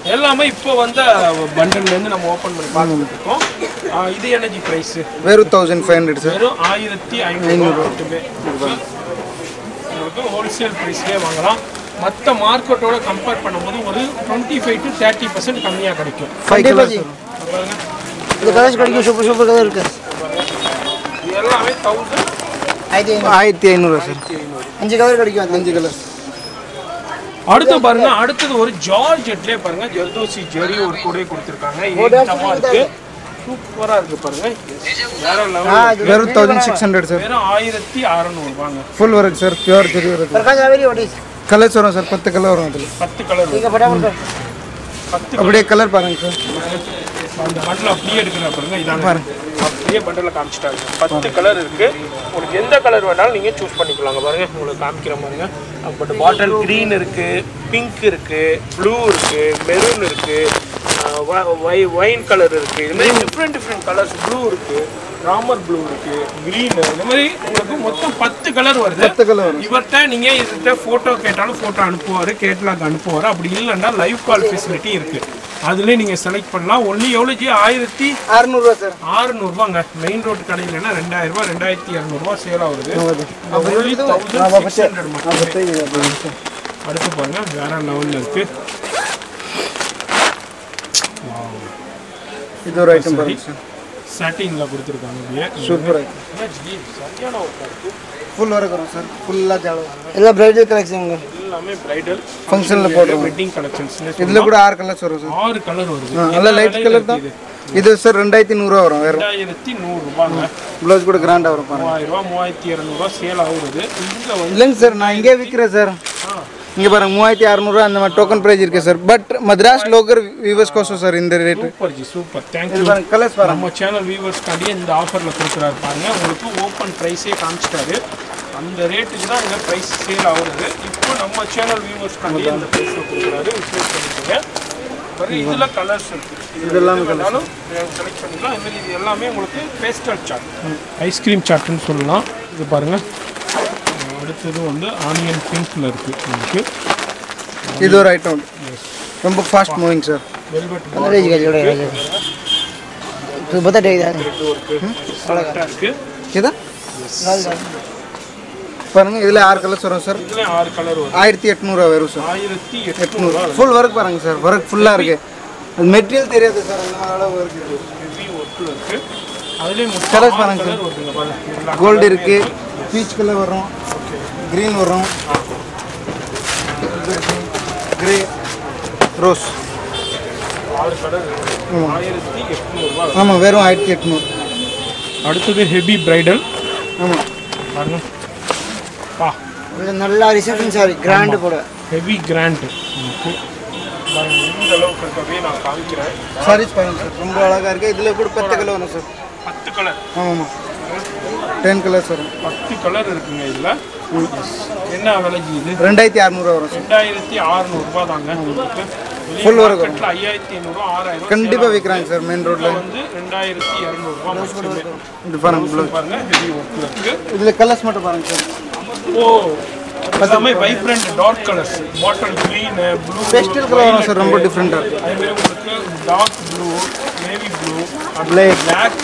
எல்லாமே இப்போ வந்த bundle ல இருந்து நம்ம ஓப்பன் பண்ணி பார்த்துட்டு இருக்கோம் ஆ, இது எனர்ஜி ப்ரைஸ் வெறும் தௌசண்ட் ஃபைவ் ஹண்ட்ரட் சார் வெறும் ஆயிரத்தி ஐநூறு மட்டுமே உங்களுக்கு ஹோல்சேல் ப்ரைஸ்லேயே வாங்கலாம் மற்ற மார்க்கெட்டோட கம்பேர் பண்ணும்போது ஒரு twenty five to thirty percent கம்மியாக கிடைக்கும் கண்டிப்பா ஜி இது கலர்ஸ் கிடைக்கும் சூப்பர் சூப்பர் கலர் இருக்கு இது எல்லாமே தௌசண்ட் ஆயிரத்தி ஐநூறு ஆயிரத்தி ஐநூறுவா சார் அஞ்சு கலர் கிடைக்கும் அஞ்சு கலர் அடுத்து பாருங்க அடுத்தது ஒரு ஜார்ஜெட்லேயே பாருங்க ஜர்தோசி ஜெரி ஒரு கூட கொடுத்துருக்காங்க ஏகமா இருக்கு சூப்பரா இருக்கு பாருங்க வேற லெவல் வெறும் தௌசண்ட் சிக்ஸ் ஹண்ட்ரட் சார் வெறும் ஆயிரத்தி அறநூறு வாங்க ஃபுல் ஒர்க் சார் பியூர் தெரிய ஒர்க் प्रकाश आवेरी व्हाट इज கலர்ஸ் வரும் சார் பத்து கலர் வரும் அதில் பத்து கலர் ठीक है फटाफट कर பத்து அப்படியே கலர் பாருங்க சார் அந்த பண்டில் அப்படியே எடுக்கிற பாருங்க இதாங்க அப்படியே பண்டில் காமிச்சிட்டாங்க பத்து கலர் இருக்கு உங்களுக்கு எந்த கலர் வேணாலும் நீங்க சூஸ் பண்ணிக்கலாங்க பாருங்க உங்களுக்கு காமிக்கிற பாருங்க பட் பாட்டில் க்ரீன் இருக்கு பிங்க் இருக்கு ப்ளூ இருக்கு மெரூன் இருக்கு ஒயின் கலர் இருக்கு இது மாதிரி டிஃப்ரெண்ட் டிஃப்ரெண்ட் கலர்ஸ் ப்ளூ இருக்கு ராமர் ப்ளூ இருக்கு க்ரீன் இந்த மாதிரி உங்களுக்கு மொத்தம் பத்து கலர் வருது பத்து கலர் வரும் இவர்கிட்ட நீங்க இதுகிட்ட போட்டோ கேட்டாலும் போட்டோ அனுப்புவாரு கேட்லாக் அனுப்புவாரு அப்படி இல்லைன்னா லைவ் கால் ஃபெசிலிட்டி இருக்கு அதுலேயே நீங்க செலக்ட் பண்ணலாம் ஒன்லி எவ்வளோ ஜி ஆயிரத்தி அறுநூறுவா சார் ஆறுநூறுவாங்க மெயின் ரோடு கடையிலனா ரெண்டாயிரம் ரூபாய் ரெண்டாயிரத்தி இரநூறுவா சேல் ஆகுது only 1600 மட்டுமே. அடுத்து பாருங்க வேற லெவல்ல இருக்கு இது ஒரு ஐட்டம் பாருங்க சார் சாட்டின்ல கொடுத்துருக்காங்க அப்படியே சூப்பர் ஐட்டம் என்ன ஜி, சரியான ஒர்க்கா இருக்கு ஃபுல் ஒர்க் வரும் சார் ஃபுல்லாக ஜாலம் ಎಲ್ಲ ಬ್ರೈಡಲ್ ಕಲೆಕ್ಷನ್ எல்லாமே பிரைடல் ஃபங்க்ஷனில் போடுறோம் வெட்டிங் கலெக்ஷன்ஸ் இதில் கூட ஆறு கலர்ஸ் வரும் சார் ஆறு கலர் வருது நல்லா லைட் கலர் தான் இது சார் ரெண்டாயிரத்தி நூறுரூவா வரும் வேறு ரெண்டாயிரத்தி நூறு ரூபாங்க ப்ளவுஸ் கூட கிராண்டாக வரும் பாருங்க மூவாயிரம் ரூபாய் மூவாயிரத்தி இரநூறுவா சேல் ஆகுறது இங்க வந்து இல்லைங்க சார் நான் இங்கே விற்கிறேன் சார் இங்கே பாருங்க மூவாயிரத்தி அறநூறுவா அந்த மாதிரி டோக்கன் ப்ரைஸ் இருக்கு sir but Madras local viewers கோசம் சார் இந்த ரேட்டு சூப்பர் ஜி சூப்பர் இது தேங்க்யூ பாருங்க கலர்ஸ் பாருங்க நம்ம சேனல் வியூவர்ஸ்க்காண்டியே இந்த ஆஃபரில் கொடுக்குறாரு பாருங்க உங்களுக்கு ஓப்பன் ப்ரைஸே காமிச்சிட்டாரு அந்த ரேட்டுக்கு தான் இங்கே ப்ரைஸ் சேல் ஆகுறது இப்போ நம்ம சேனல் வியூவர்ஸ்க்காண்டியே இந்த ப்ரைஸில் கொடுக்குறாரு விசிட் பண்ணிக்கோங்க பாருங்க இதில் கலர்ஸ் இருக்கு இது எல்லாமே வேணாலும் செலக்ட் பண்ணிக்கலாம் இது மாதிரி இது எல்லாமே உங்களுக்கு பேஸ்டல் சாட் ஐஸ்கிரீம் சாட்னு சொல்லலாம் இது பாருங்க அடுத்தது வந்து ஆனியன் பிங்க்ல இருக்கு உங்களுக்கு இது ஒரு ஐட்டம் ரொம்ப ஃபாஸ்ட் மூவிங் சார் வெல்வெட் अंग्रेजी का जोड़े तू बता दे यार இருக்கு இதா பாருங்க இதில் ஆறு கலர்ஸ் வரும் சார் இதுல ஆறு கலர் வரும் ஆயிரத்தி எட்நூறுவா வரும் சார் ஆயிரத்தி எட்நூறுவா ஃபுல் ஒர்க் பாருங்க சார் ஒர்க் ஃபுல்லாக இருக்கு அது மெட்டீரியல் தெரியாது சார் அந்த அளவு ஒர்க் இருக்கு ஹெவி ஒர்க்கில் இருக்கு அதுலேயும் Colours மொத்தம் பாருங்க கலர் வருதுங்க பாருங்க எல்லா கோல்டு colour இருக்கு இருக்கு. பீச் கலர் வரும் க்ரீன் வரும் கிரே ரோஸ் ஆறு கலர் இருக்கு ஆயிரத்தி எட்நூறுபா ஆமாம் வெறும் ஆயிரத்தி எட்நூறு அடுத்தது ஹெவி பிரைடல் ஆமாம் பாருங்க பா நல்லா ரிசப்ஷன் சாரி கிராண்ட் போட ஹெவி கிராண்ட் இருக்கு பாருங்க இந்த அளவுக்கு இருக்கவே நான் காமிக்கிறேன் சாரீஸ் பாருங்க சார் ரொம்ப அழகாக இருக்குது இதில் கூட பத்து கலர் வரும் சார் பத்து கலர் ஆமாம் டென் கலர்ஸ் வரும் பத்து கலர் இருக்குங்க இதுல என்ன விலைக்கு இது ரெண்டாயிரத்தி அறநூறுவா வரும் சார் ரெண்டாயிரத்தி அறுநூறுபா தாங்க உங்களுக்கு Full work மார்க்கெட்டில் ஐயாயிரத்தி ஐநூறுரூவா ஆறாயிரம் கண்டிப்பாக விற்கிறாங்க சார் மெயின் ரோட்டில் வந்து ரெண்டாயிரத்தி இரநூறுபா மட்டுமே இது பாருங்க ப்ளூ பாருங்க ஹெவி ஒர்க்கில் இருக்கு இதில் கலர்ஸ் மட்டும் பாருங்க சார் ஓ எல்லாமே vibrant dark colours bottle green blue pastel colour வரும் சார் ரொம்ப டிஃப்ரெண்ட்டாக இருக்கும் அதே மாதிரி உங்களுக்கு dark blue navy blue Black. Black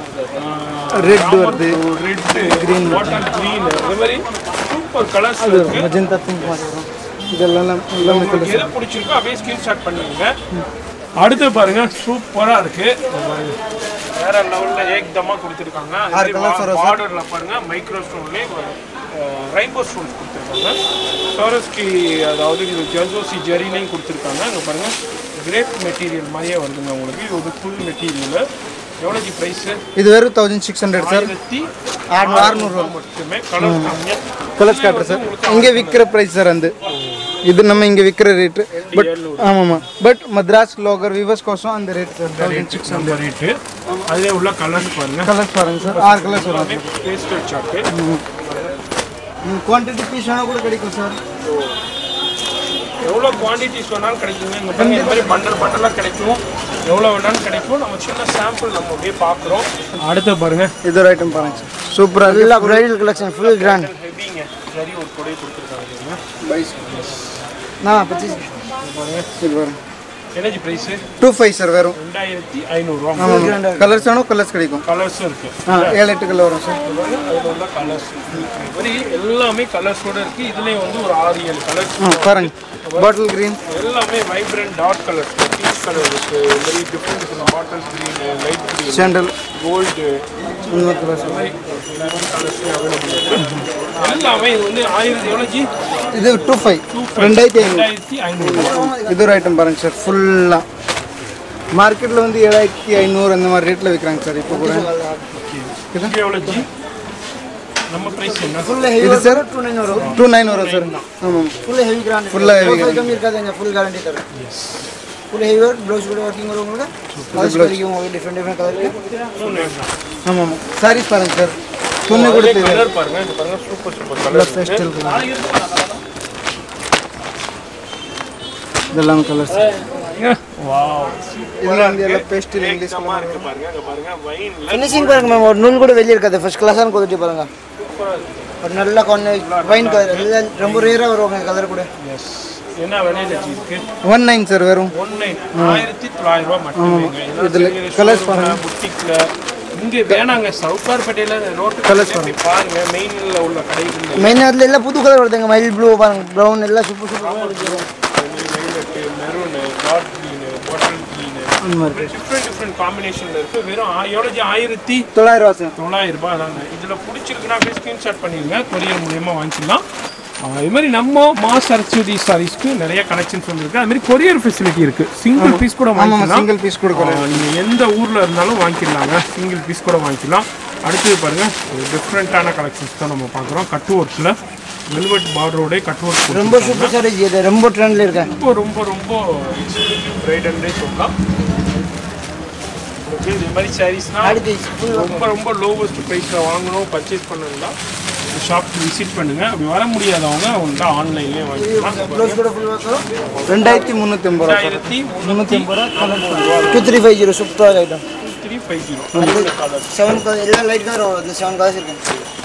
Red வருது. ரெட் கிரீன் பாட்டில் க்ரீன் அதே மாதிரி சூப்பர் கலர்ஸ் இருக்கு மெஜந்தா பிங்க் மாதிரி வரும் இதெல்லாம் எல்லாமே உங்களுக்கு எது பிடிச்சிருக்கோ அப்படியே ஸ்கிரீன்ஷாட் பண்ணிக்கோங்க அடுத்து பாருங்க சூப்பரா இருக்கு வேற லெவல்ல ஏக்தமா கொடுத்துருக்காங்க ஆறு colours வரும் sir. பார்டர்ல பாருங்க மைக்ரோ ஸ்டோன்லேயே ரெயின்போ ஸ்டோன்ஸ் கொடுத்துருக்காங்க சோரஸ்கி அதாவது இது ஜர்தோசி ஜெரிலையும் கொடுத்துருக்காங்க அங்கே பாருங்க கிரேப் மெட்டீரியல் மாதிரியே வருதுங்க உங்களுக்கு இது ஒரு ஃபுல் மெட்டீரியல் எவ்வளோக்கு ப்ரைஸ் இது வெறும் தௌசண்ட் சிக்ஸ் ஹண்ட்ரட் சார் ஆயிரத்தி அறுநூறுவா மட்டுமே கலர் கம்மியாக கலர்ஸ் காட்டுறேன் சார் இங்கே விற்கிற ப்ரைஸ் சார் அந்த இது நம்ம இங்கே விற்கிற ரேட்டு பட் ஆமாம்மா பட் மദ്രാஸ் லோகர் விவர்ஸ் கோசம் அந்த ரேட் சார் தௌசண்ட் சிக்ஸ் அந்த ரேட்டு அதிலே உள்ள கலர்ஸ் பாருங்க கலர்ஸ் பாருங்க சார் ஆறு கலர்ஸ் வரும் பேஸ்டல் சார்ட்டு குவான்டிட்டி பீஸ் வேணால் கூட கிடைக்கும் சார் எவ்வளோ குவான்டிட்டிஸ் வேணாலும் கிடைக்குங்க இங்கே பாருங்க இந்த மாதிரி பண்டல் பண்டலாக கிடைக்கும் எவ்வளோ வேணாலும் கிடைக்கும் நம்ம சின்ன சாம்பிள் நம்ம அப்படியே பார்க்குறோம் அடுத்து பாருங்க இது ஒரு ஐட்டம் பாருங்க சார் சூப்பராக ಎಲ್ಲ ಬ್ರೈಡಲ್ ಕಲೆಕ್ಷನ್ ಫುಲ್ ಗ್ರ್ಯಾಂಡ್ ஹெவிங்க சரி ஒரு கொடையை கொடுத்துருக்காங்க பைஸ் ನಾ ಪಚ್ಚೀಸ್ இது பாருங்க energy price two five sir வரும் ரெண்டாயிரத்தி ஐநூறுரூவா ஆமாம் கலர்ஸ் வேணும் கலர்ஸ் கிடைக்கும் கலர்ஸும் இருக்கு ஆ ஏழு எட்டு கலர் வரும் சார் அதில் உள்ள கலர்ஸ் மாதிரி எல்லாமே கலர்ஸோட இருக்கு இதுலேயும் வந்து ஒரு ஆறு ஏழு கலர்ஸ் ஆ பாருங்க பாட்டில் க்ரீன் எல்லாமே vibrant dark colours peach colour இருக்கு இந்த மாதிரி different different bottle green light green sandal gold இன்னொரு கலர் இந்த மாதிரி கலர்ஸ் அவைலபிள் இருக்கு எல்லாமே இது வந்து ஆயிரத்தி எவ்வளோ ஜி இது டூ ஃபைவ் ரெண்டாயிரத்தி ஐநூறு ரெண்டாயிரத்தி ஐநூறு இது ஒரு ஐட்டம் பாருங்க சார் ஃபுல்லாக மார்க்கெட்டில் வந்து ஏழாயிரத்தி ஐநூறு அந்த மாதிரி ரேட்டில் விற்கிறாங்க சார் இப்போ கூட இது எவ்வளோ ஜி நம்ம ப்ரைஸ் என்ன ஃபுல் ஹெவி இது சார் டூ நைன் வரும் டூ நைன் வரும் சார் ஆமாம் full heavy grand Full heavy grand. கம்மி இருக்காதுங்க ஃபுல் கேரண்டி தரும் ஃபுல் ஹெவி ஒர்க் ப்ளவுஸ் கூட ஒர்க்கிங் வரும் உங்களுக்கு கலர்ஸ் கிடைக்கும் உங்களுக்கு டிஃப்ரெண்ட் டிஃப்ரெண்ட் கலர் ஆமாம் ஆமாம் சாரீஸ் பாருங்க சார் துணி கொடுத்து கலர் பாருங்க இது பாருங்க சூப்பர் சூப்பர் கலர் ஃபெஸ்டிவல் இதெல்லாம் கலர்ஸ் வாவ் இதில் வந்து எல்லாம் பேஸ்டில் இங்கிலீஷ் சுத்தமா இருக்கு பாருங்க அங்க பாருங்க வைன்ல ஃபினிஷிங் பாருங்க மேம் ஒரு நூல் கூட வெளியே இருக்காது ஃபர்ஸ்ட் கிளாஸான குவாலிட்டி பாருங்க ஒரு நல்ல கார்ன வைன் கலர் எல்லாம் ரொம்ப ரேராக வருவாங்க கலர் கூட எஸ் என்ன விலையில ஜி இருக்கு ஒன் நைன் சார் வரும் ஒன் நைன் ஆயிரத்தி தொள்ளாயிரம் ரூபாய் மட்டுமே இதுல colours பாருங்க. புட்டிக்ல இங்க வேணாங்க சவுகார்பேட்டையில ரோட்டு கலர்ஸ் பாருங்க மெயின்ல உள்ள கடைகள் மெயின் அதில் எல்லாம் புது கலர் வருதுங்க மயில் ப்ளூ பாருங்க ப்ரௌன் எல்லாம் super super violet maroon dark green bottle green different different காம்பினேஷன்ல இருக்கு வெறும் ஆ- எவ்வளவு ஜி? ஆயிரத்தி தொள்ளாயிரம் ரூபா சார் தொள்ளாயிரம் ரூபாய் தாங்க இதில் பிடிச்சிருக்குன்னா அப்படியே ஸ்க்ரீன்ஷாட் பண்ணிடுங்க கொரியர் மூலியமாக வாங்கிக்கலாம் ஆஹ் இது மாதிரி நம்ம மாஸ் அரசுதி சாரீஸ்க்கு நிறைய கலெக்ஷன்ஸ் வந்துருக்கு அது மாதிரி கொரியர் ஃபெசிலிட்டி இருக்கு சிங்கிள் பீஸ் கூட ஆமாம் வாங்கிக்கலாம் சிங்கிள் பீஸ் கொடுக்குறேன் ஆஹ் நீங்க எந்த ஊர்ல இருந்தாலும் வாங்கிக்கலாங்க சிங்கிள் பீஸ் கூட வாங்கிக்கலாம் அடுத்தது பாருங்க ஒரு டிஃப்ரெண்ட்டான கலெக்ஷன்ஸ் தான் நம்ம பார்க்குறோம் கட்டு ஒர்க்ஸில் வெல்வெட் பார்டரோட கட் ஒர்க் ரொம்ப சூப்பர் சார் இது ரொம்ப ட்ரெண்டில் இருக்கேன் ரொம்ப ரொம்ப ரொம்ப எக்ஸ்க்ளூசிவ் பிரைடல்லே சொல்லலாம் உங்களுக்கு இது மாதிரி சாரீஸ்னால் அடுத்து full ரொம்ப ரொம்ப லோவஸ்ட் ப்ரைஸில் வாங்கணும் பர்ச்சேஸ் பண்ணணும்னா ஷாப்க்கு விசிட் பண்ணுங்க அப்படி வர முடியாதவங்க அவங்கள்ட்ட ஆன்லைன்லேயே வாங்கிக்கலாம் ப்ளவுஸ் கூட ஃபுல் ஒர்க் வரும் ரெண்டாயிரத்தி முந்நூற்றி ஐம்பது ரூபா சார் ரெண்டாயிரத்தி முந்நூற்றி ஐம்பது ரூபா two three five zero super item three five zero colour seven colour எல்லாம் லைட் கலர் வரும் இந்த செவன் கலர்ஸ் இருக்கு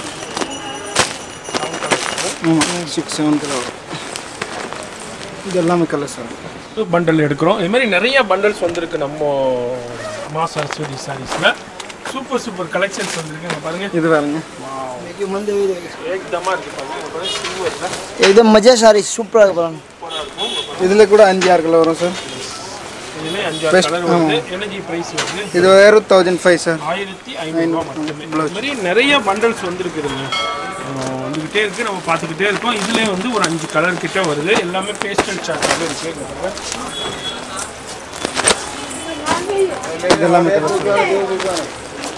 ஆமாம் சிக்ஸ் செவன் கிலோ வரும் இது எல்லாமே கலர்ஸ் வரும் பண்டல் எடுக்கிறோம் இது மாதிரி நிறைய பண்டல்ஸ் வந்திருக்கு நம்ம மாஸ் அரசுவதி சாரீஸில் சூப்பர் சூப்பர் கலெக்ஷன்ஸ் வந்திருக்கு இங்க பாருங்க இது வேறுங்க இது வந்து ஏக்தமாக இருக்கு பாருங்க இங்க பாருங்க சில்வரில் இது மஜா சாரி சூப்பராக இருக்கு பாருங்க இதில் கூட அஞ்சு ஆறு கிலோ வரும் சார் இதுலேயே அஞ்சாறு கலர் வருது எனர்ஜி ப்ரைஸ் வருது இது வேறு தௌசண்ட் ஃபைவ் சார் ஆயிரத்தி ஐநூறுரூவா மட்டுமே இது மாதிரி நிறைய பண்டல்ஸ் வந்துருக்குதுங்க ஆஹ் வந்துக்கிட்டே இருக்கு நம்ம பார்த்துக்கிட்டே இருக்கோம் இதுலேயே வந்து ஒரு அஞ்சு கலர் கிட்ட வருது எல்லாமே பேஸ்டல் சார்ட்டாக இருக்கு இங்க பாருங்க. இது எல்லாமே கலர்ஸ்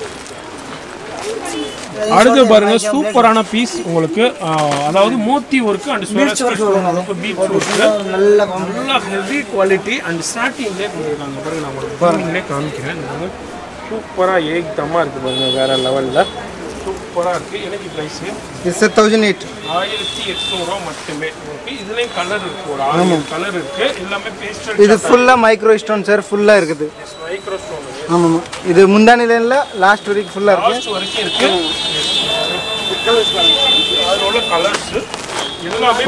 அடுத்து பாருங்க சூப்பரான பீஸ் உங்களுக்கு ஆஹ் அதாவது moti work and peach work நல்ல நல்லா ஹெவி குவாலிட்டி அண்ட் ஸ்டார்டிங்லேயே கொடுத்துருக்காங்க பாருங்க நான் உங்களுக்கு பாருங்களே காமிக்கிறேன் இந்த பாருங்க சூப்பராக ஏக்தமாக இருக்குது பாருங்க வேற லெவலில் சூப்பராக இருக்குது எனக்கு ப்ரைஸு இது சார் தௌசண்ட் எயிட் ஆயிரத்தி எட்நூறுவா மட்டுமே உங்களுக்கு இதுலேயும் கலர் இருக்கு ஒரு ஆறு கலர் இருக்கு எல்லாமே பேஸ்டல் இது ஃபுல்லாக மைக்ரோ ஸ்டோன் சார் ஃபுல்லாக இருக்குது மைக்ரோ ஸ்டோன் ஆமாம் ஆமாம் இது முந்தானி லைனில் லாஸ்ட் வரைக்கும் ஃபுல்லாக இருக்கு லாஸ்ட் வரைக்கும் இருக்கு அதில் உள்ள கலர்ஸ் எல்லாமே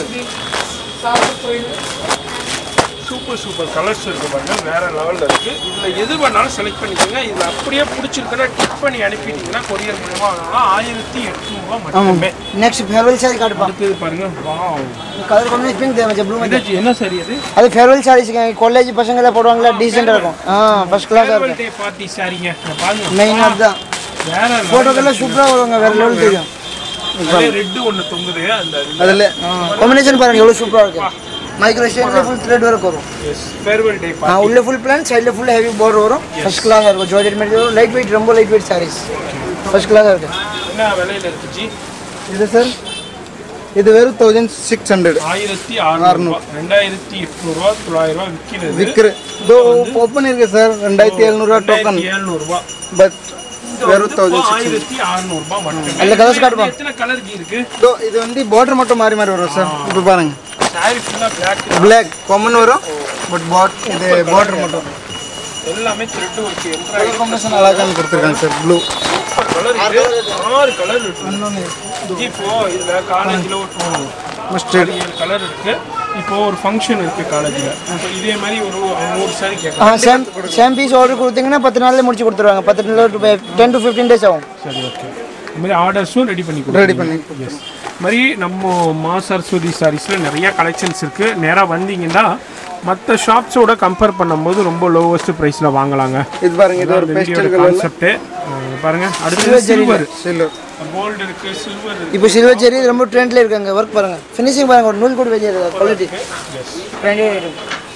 சூப்பர் சூப்பர் கலர்ஸ் இருக்கு பாருங்க வேற லெவல்ல இருக்கு இதுல எது வேணாலும் செலக்ட் பண்ணிக்கோங்க இதுல அப்படியே பிடிச்சிருக்குன்னா டிக் பண்ணி அனுப்பிட்டீங்கன்னா கொரியர் மூலமா வாங்கலாம் ஆயிரத்தி எட்நூறுபா மட்டுமே நெக்ஸ்ட் ஃபேர்வெல் சாரி காட்டுப்பா அடுத்தது பாருங்க வாவ் கலர் காம்பினேஷன் பிங்க் தேவை ப்ளூ இதாச்சு என்ன சரி அது அது ஃபேர்வெல் சாரீஸ் காலேஜ் பசங்க எல்லாம் போடுவாங்களா டீசெண்டாக இருக்கும் ஆ ஃபர்ஸ்ட் கிளாஸாக இருக்கும் டே பார்ட்டி சாரிங்க இங்க பாருங்க மெயின் அதுதான் வேற ஃபோட்டோக்கெல்லாம் சூப்பராக வருவாங்க வேற லெவல் தெரியும் ரெட் ஒன்னு தொங்குது அந்த அதில் காம்பினேஷன் பாருங்க எவ்வளோ சூப்பராக இருக்கு மைக்ரோ ஸ்டேட்ல ஃபுல் த்ரெட் ஒர்க் வரும் ஃபேர்வெல் டே ஆ உள்ள ஃபுல் பிளான் சைடில் ஃபுல் ஹெவி பார்டர் வரும் ஃபர்ஸ்ட் கிளாஸாக இருக்கும் ஜார்ஜெட் மெட்டீரியல் லைட் வெயிட் ரொம்ப லைட் வெயிட் சாரீஸ் ஃபர்ஸ்ட் கிளாஸாக இருக்கு என்ன விலையில இருக்கு ஜி இது சார் இது வெறும் தௌசண்ட் சிக்ஸ் ஹண்ட்ரட் ஆயிரத்தி அறுநூறுவா ரெண்டாயிரத்தி எட்நூறுவா தொள்ளாயிரம் ரூபா விற்கிறது விற்கிற இதோ ஓப்பன் இருக்கு சார் ரெண்டாயிரத்தி எழுநூறுவா டோக்கன் ஏழ்நூறுபா பட் வெறும் தௌசண்ட் சிக்ஸ் ஆயிரத்தி அறுநூறுபா மட்டும் அதில் கலர்ஸ் காட்டுப்பா எத்தனை கலர் ஜி இருக்கு இதோ இது வந்து பார்டர் மட்டும் மாறி மாறி வரும் சார் இப்போ பாருங்க சாரி ஃபுல்லா பிளாக் பிளாக் காமன் வரும் பட் பாட் இது பார்டர் மட்டும் எல்லாமே த்ரெட் ஒர்க் எம்ப்ராய்டரி காம்பினேஷன் அழகான கொடுத்துருக்காங்க சார் ப்ளூ கலர் இருக்கு ஆறு கலர் இருக்கு ஜி இப்போ இதுல காலேஜ்ல ஒரு மஸ்டர்ட் ஏழு கலர் இருக்கு இப்போ ஒரு ஃபங்க்ஷன் இருக்கு காலேஜில் இப்போ இதே மாதிரி ஒரு அவங்க ஒரு சாரி ஆ கேட்கலாம் சேம் சேம் பீஸ் ஆர்டர் கொடுத்தீங்கன்னா பத்து நாள்ல முடிச்சு கொடுத்துருவாங்க பத்து நாள் டென் டு ஃபிஃப்டீன் டேஸ் ஆகும் சரி ஓகே இது மாதிரி ஆர்டர்ஸும் ரெடி பண்ணி கொடுங்க ரெடி பண்ணி எஸ் மாதிரி நம்ம மா சரஸ்வதி சாரீஸில் நிறைய கலெக்ஷன்ஸ் இருக்குது நேராக வந்தீங்கன்னா மற்ற ஷாப்ஸோட கம்பேர் பண்ணும்போது ரொம்ப லோவஸ்ட் ப்ரைஸில் வாங்கலாங்க இது பாருங்க இது ஒரு பேஸ்டல் கலர்ல கான்செப்ட் பாருங்க அடுத்து சில்வர் சில்வர் கோல்டு இருக்கு சில்வர் இருக்கு இப்போ சில்வர் ஜெரி இது ரொம்ப ட்ரெண்ட்ல இருக்காங்க ஒர்க் பாருங்க ஃபினிஷிங் பாருங்க ஒரு நூல் கூட வெளியே குவாலிட்டி ட்ரெண்டே ஐட்டம்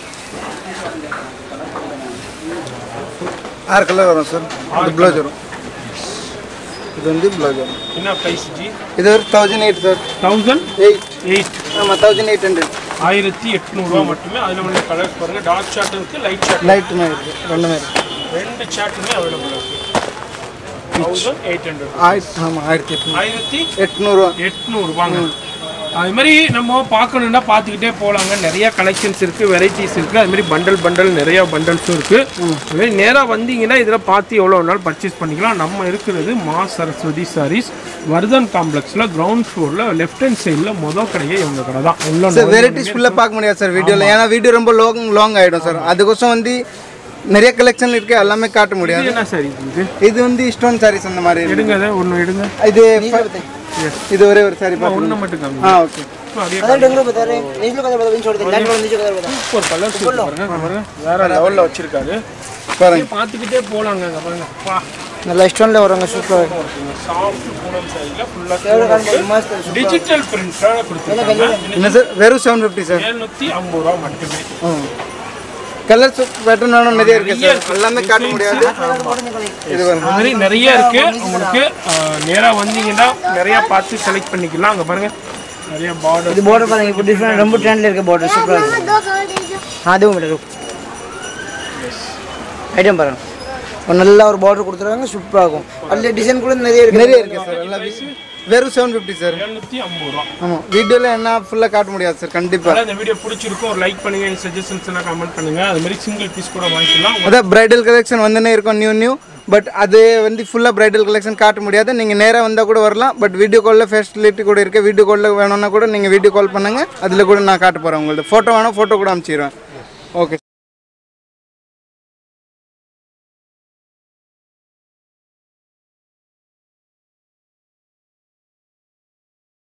ஆறு கலர் வரும் சார் இது ப்ளவுஸ் வரும் இது வந்து ப்ளவுஸ் வரும் என்ன ப்ரைஸ் ஜி இது ஒரு thousand eight sir thousand eight eight ஆமாம் தௌசண்ட் எயிட் ஹண்ட்ரட் ஆயிரத்தி எட்நூறுரூவா மட்டுமே அதில் உள்ள கலர்ஸ் பாருங்க டார்க் சார்ட் இருக்கு லைட் சார்ட் லைட் மாதிரி இருக்குது ரெண்டுமே இருக்குது ரெண்டு சார்ட்டுமே அவைலபிள் இருக்கு தௌசண்ட் எயிட் ஹண்ட்ரட் ஆயிரத்தி ஆமாம் ஆயிரத்தி எட்நூறு ஆயிரத்தி எட்நூறுவா எட்நூறுபாங்க அது மாதிரி நம்ம பார்க்கணுன்னா பார்த்துக்கிட்டே போகலாங்க நிறைய கலெக்ஷன்ஸ் இருக்குது வெரைட்டிஸ் இருக்குது அது மாதிரி பண்டல் பண்டல் நிறைய பண்டல்ஸும் இருக்குது அது மாதிரி நேராக வந்தீங்கன்னா இதில் பார்த்து எவ்வளோ வேணாலும் பர்ச்சேஸ் பண்ணிக்கலாம் நம்ம இருக்கிறது மா சரஸ்வதி சாரீஸ் வர்தன் காம்ப்ளெக்ஸில் கிரவுண்ட் ஃப்ளோரில் லெஃப்ட் ஹேண்ட் சைடில் மொதல் கடையே இவங்க கடை தான் உள்ள சார் வெரைட்டிஸ் ஃபுல்லாக பார்க்க முடியாது சார் வீடியோவில் ஏன்னா வீடியோ ரொம்ப லாங் லாங் ஆகிடும் சார் அதுக்கோசம் வந்து நிறைய கலெக்ஷன் இருக்குது எல்லாமே காட்ட முடியாது இது என்ன சாரி இது இது வந்து ஸ்டோன் சாரீஸ் அந்த மாதிரி இருக்கு. எடுங்க அதை ஒன்று எடுங்க இது இது ஒரே ஒரு சாரி பார்த்து ஒன்று மட்டும் காமி ஆ ஓகே நிறைய अदर डंगरो बता रहे हैं नीचे का बता छोड़ दे लाइट वाला नीचे का बता சூப்பர் கலர்ஸ் பாருங்க பாருங்க வேற லெவலில் வச்சிருக்காரு பாருங்க பார்த்துக்கிட்டே போகலாங்க அங்கே பாருங்க பா நல்லா ஸ்டோன்ல வருங்க சூப்பர் சாஃப்ட் பூனம் சாரியில் ஃபுல்லாக எவ்வளவு காண்போம் மஸ்த் டிஜிட்டல் பிரிண்டாக கொடுத்துருக்காங்க என்ன சார் வெறும் செவன் ஃபிஃப்டி சார் எழுநூற்றி ஐம்பது ரூபா மட்டுமே கலர்ஸ் பேட்டர்ன் வேணும் நிறைய இருக்கு சார் எல்லாமே காட்ட முடியாது இது பாருங்க அது மாதிரி நிறைய இருக்கு உங்களுக்கு அஹ், நேரா வந்தீங்கன்னா நிறைய பார்த்து செலக்ட் பண்ணிக்கலாம் அங்க பாருங்க நிறைய பார்டர் இது border பாருங்க இப்போ டிஃபரெண்ட் ரொம்ப ட்ரெண்ட்ல இருக்க border சூப்பரா இருக்கு हाँ दो मिनट रुक ஐட்டம் பாருங்க ஒரு நல்ல ஒரு பார்டர் கொடுத்துருவாங்க சூப்பராக இருக்கும் அதில் டிசைன் கூட நிறைய இருக்கு நிறைய இருக்கு சார் எல்லாமே வெறும் செவன் ஃபிஃப்டி சார் எழுநூற்றி ஐம்பது ரூபா ஆமாம் வீடியோவில் என்ன ஃபுல்லாக காட்ட முடியாது சார் கண்டிப்பாக அதனால இந்த வீடியோ பிடிச்சிருக்கும் ஒரு லைக் பண்ணுங்க சஜஷன்ஸ் எல்லாம் கமெண்ட் பண்ணுங்க அது மாதிரி சிங்கிள் பீஸ் கூட வாங்கிக்கலாம் அதான் பிரைடல் கலெக்ஷன் வந்துனே இருக்கும் நியூ நியூ பட் அது வந்து ஃபுல்லாக பிரைடல் கலெக்ஷன் காட்ட முடியாது நீங்கள் நேராக வந்தால் கூட வரலாம் பட் வீடியோ காலில் ஃபெசிலிட்டி கூட இருக்குது வீடியோ காலில் வேணும்னா கூட நீங்கள் வீடியோ கால் பண்ணுங்கள் அதில் கூட நான் காட்ட போகிறேன் உங்களுக்கு ஃபோட்டோ வேணும் ஃபோட்டோ கூட அனுப்பிச்சிடுவேன் ஓகே